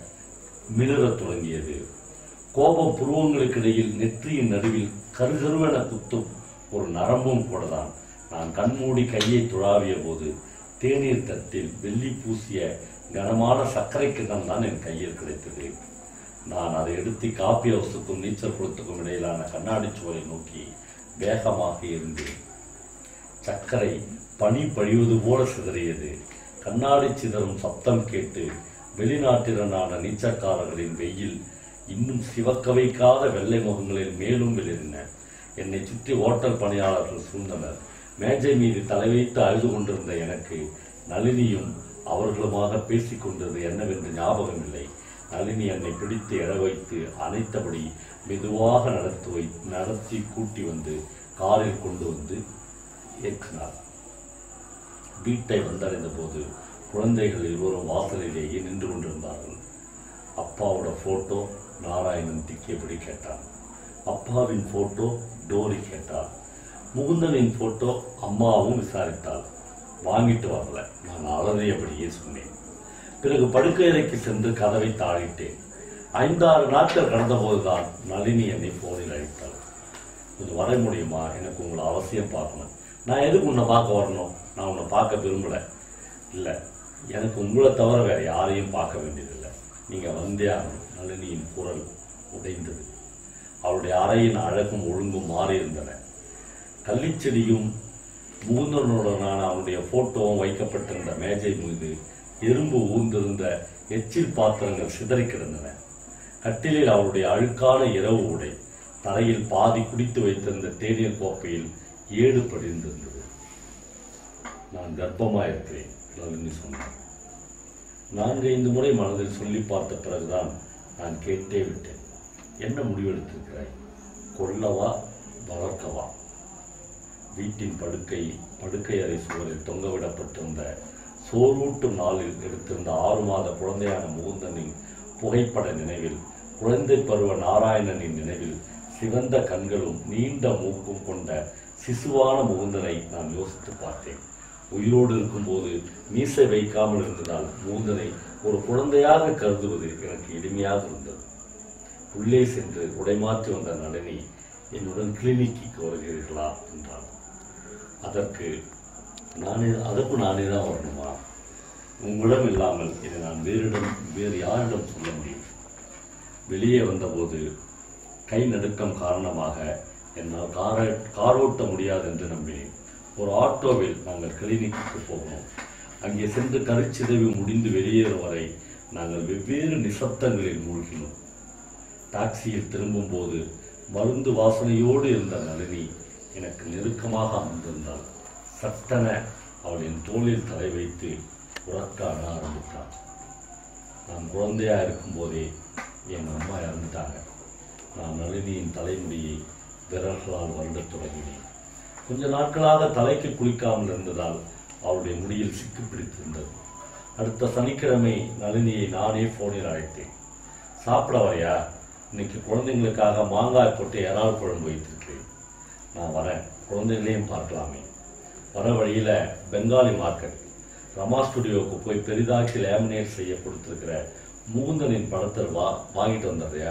மிளிரத் தொடங்கியது கோபம் புருவங்களுக்கு இடையில் நெற்றியின் நடுவில் கருகருவென குத்தும் ஒரு நரம்பும் கூடதான் நான் கண்மூடி கையை துழாவிய போது தேநீர் தட்டில் வெள்ளி பூசிய கனமான சர்க்கரை கிண்ணம் தான் என் கையில் கிடைத்தது நான் அதை எடுத்து காப்பி ஹவுஸுக்கும் நீச்சல் குளத்துக்கும் இடையிலான கண்ணாடி சுவரை நோக்கி வேகமாக இருந்தேன் சர்க்கரை பனி பழிவது போல சிதறியது கண்ணாடி சிதறும் சத்தம் கேட்டு வெளிநாட்டினரான நீச்சற்காரர்களின் வெயில் இன்னும் சிவக்க வைக்காத வெள்ளை முகங்களில் மேலும் வெளிரின என்னை சுற்றி ஓட்டல் பணியாளர்கள் சூழ்ந்தனர் மேஜை மீது தலை வைத்து அழுது கொண்டிருந்த எனக்கு நளினியும் அவர்களுமாக பேசிக் கொண்டது என்னவென்று ஞாபகம் இல்லை நளினி என்னை பிடித்து எழ வைத்து அணைத்தபடி மெதுவாக நடத்தி வை நடத்தி கூட்டி வந்து காரில் கொண்டு வந்து ஏற்றினார் வீட்டை வந்தடைந்த போது குழந்தைகள் இருவரும் வாசலிலேயே நின்று கொண்டிருந்தார்கள் அப்பாவோட போட்டோ நாராயணன் திக்கியபடி கேட்டான் அப்பாவின் போட்டோ டோரி கேட்டார் முகுந்தனின் போட்டோ அம்மாவும் விசாரித்தாள் வாங்கிட்டு வரல நான் அலறியபடியே சொன்னேன் பிறகு படுக்கை அறைக்கு சென்று கதவை தாழிட்டேன் ஐந்தாறு நாட்கள் கடந்தபோதுதான் நளினி என்னை போனில் அழைத்தாள் கொஞ்சம் வர முடியுமா எனக்கு உங்களை அவசியம் பார்க்கணும் நான் எதுக்கு உன்னை பார்க்க வரணும் நான் உன்னை பார்க்க விரும்பல இல்லை எனக்கு உங்களை தவிர வேற யாரையும் பார்க்க வேண்டியதில்லை நீங்க வந்தே ஆகணும் நளினியின் குரல் உடைந்தது அவளுடைய அறையின் அழகும் ஒழுங்கும் மாறியிருந்தன கள்ளிச்செடியும் முகுந்தனுடனான அவனுடைய போட்டோவும் வைக்கப்பட்டிருந்த மேஜை மீது எறும்பு ஊர்ந்திருந்த எச்சில் பாத்திரங்கள் சிதறி கிடந்தன கட்டிலில் அவளுடைய அழுக்கான இரவு உடை தரையில் பாதி குடித்து வைத்திருந்த தேநீர் கோப்பையில் ஏடு படிந்திருந்தது நான் கர்ப்பமாயிருக்கிறேன் நளினி சொன்னான் நான்கு ஐந்து முறை மனதில் சொல்லி பார்த்த பிறகுதான் நான் கேட்டே விட்டேன் என்ன முடிவெடுத்திருக்கிறாய் கொல்லவா வளர்க்கவா வீட்டின் படுக்கை படுக்கை அறை சுவரில் தொங்கவிடப்பட்டிருந்த சோர்வூட்டும் நாளில் எடுத்திருந்த ஆறு மாத குழந்தையான முகுந்தனின் புகைப்பட நினைவில் குழந்தை பருவ நாராயணனின் நினைவில் சிவந்த கண்களும் நீண்ட மூக்கும் கொண்ட சிசுவான முகுந்தனை நான் யோசித்து பார்த்தேன் உயிரோடு இருக்கும்போது மீசை வைக்காமல் இருந்ததால் முகுந்தனை ஒரு குழந்தையாக கருதுவது எனக்கு எளிமையாக இருந்தது உள்ளே சென்று உடைமாற்றி வந்த நளினி என்னுடன் கிளினிக்கு வருகிறீர்களா என்றான் அதற்கு நானே அதற்கு நானே தான் வரணுமா உங்களிடம் இல்லாமல் இதை நான் வேறிடம் வேறு யாரிடம் சொல்ல முடியும் வெளியே வந்தபோது கை நடுக்கம் காரணமாக என்னால் கார கார் ஓட்ட முடியாது என்று நம்பினேன் ஒரு ஆட்டோவில் நாங்கள் கிளினிக்கு போகணும் அங்கே சென்று கருச்சிதவி முடிந்து வெளியேறும் வரை நாங்கள் வெவ்வேறு நிசப்தங்களில் மூழ்கினோம் டாக்ஸியில் திரும்பும்போது மருந்து வாசனையோடு இருந்த நளினி எனக்கு நெருக்கமாக அமர்ந்திருந்தாள் சட்டென அவள் என் தோளில் தலை வைத்து உறக்க அழ ஆரம்பித்தாள் நான் குழந்தையா இருக்கும்போதே என் அம்மா இறந்துட்டாங்க நான் நளினியின் தலைமுடியை விரல்களால் வருடத் தொடங்கினேன் கொஞ்ச நாட்களாக தலைக்கு குளிக்காமல் இருந்ததால் அவளுடைய முடியில் சிக்கு பிடித்திருந்தது அடுத்த சனிக்கிழமை நளினியை நானே போனில் அழைத்தேன் சாப்பிட வரையா இன்னைக்கு குழந்தைங்களுக்காக மாங்காய் போட்டு இறால் குழம்பு வைத்திருக்கிறேன் நான் வரேன் குழந்தைகளையும் பார்க்கலாமே வர வழியில் பெங்காலி மார்க்கெட் ரமா ஸ்டுடியோவுக்கு போய் பெரிதாக்கி லேமினேட் செய்ய கொடுத்துருக்கிற முகுந்தனின் படத்தை வா வாங்கிட்டு வந்துடுறியா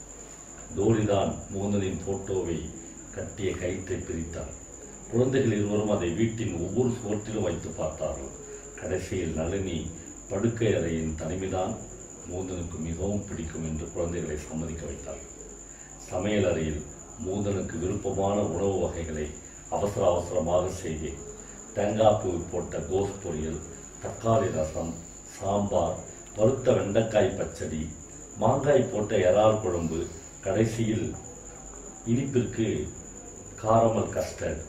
தோழிதான் முகுந்தனின் போட்டோவை கட்டிய கயிற்றை பிரித்தார் குழந்தைகள் இருவரும் அதை வீட்டின் ஒவ்வொரு சுவற்றிலும் வைத்து பார்த்தார்கள் கடைசியில் நளினி படுக்கை அறையின் தனிமைதான் மூந்தனுக்கு மிகவும் பிடிக்கும் என்று குழந்தைகளை சம்மதிக்க வைத்தார் சமையல் அறையில் மூந்தனுக்கு விருப்பமான உணவு வகைகளை அவசர அவசரமாக செய்தேன் தேங்காய் பூ போட்ட கோஸ் பொரியல் தக்காளி ரசம் சாம்பார் வறுத்த வெண்டைக்காய் பச்சடி மாங்காய் போட்ட இறால் குழம்பு கடைசியில் இனிப்பிற்கு காரமல் கஸ்டர்ட்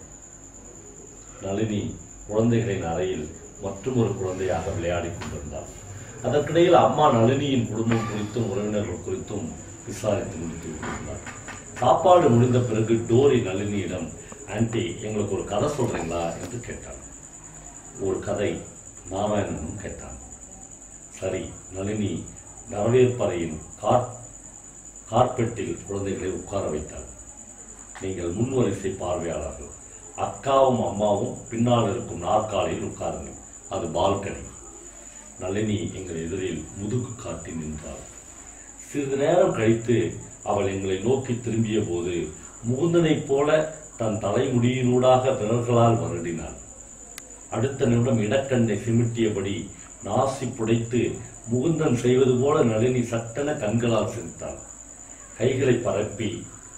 நளினி குழந்தைகளின் அறையில் மற்றொரு குழந்தையாக விளையாடிக் கொண்டிருந்தார் அதற்கிடையில் அம்மா நளினியின் குடும்பம் குறித்தும் உறவினர்கள் குறித்தும் விசாரித்து முடித்து விட்டிருந்தார் சாப்பாடு முடிந்த பிறகு டோரி நளினியிடம் ஆன்ட்டி எங்களுக்கு ஒரு கதை சொல்றீங்களா என்று கேட்டான் ஒரு கதை நாராயணனும் கேட்டான் சரி நளினி வரவேற்பறையின் கார் கார்பெட்டில் குழந்தைகளை உட்கார வைத்தார் நீங்கள் முன்வரிசை பார்வையாளர்கள் அக்காவும் அம்மாவும் பின்னால் இருக்கும் நாற்காலியில் உட்காருங்கள் அது பால்கனி நளினி எங்கள் எதிரில் முதுகு காட்டி நின்றாள் சிறிது நேரம் கழித்து அவள் எங்களை நோக்கி திரும்பிய போது முகுந்தனைப் போல தன் தலைமுடியினூடாக விரல்களால் வருடினாள் அடுத்த நிமிடம் இடக்கண்ணை சிமிட்டியபடி நாசி புடைத்து முகுந்தன் செய்வது போல நளினி சட்டென கண்களால் சிரித்தாள் கைகளை பரப்பி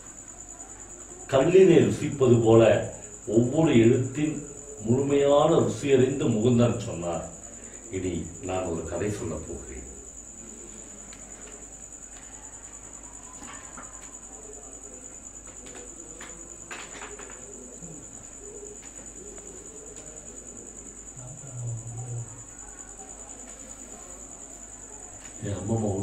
கல்லினை ருசிப்பது போல ஒவ்வொரு எழுத்தின் முழுமையான ருசியறிந்து முகுந்தன் சொன்னார் இனி நான் ஒரு கதை சொல்லப் போகிறேன் என் அம்மம்மா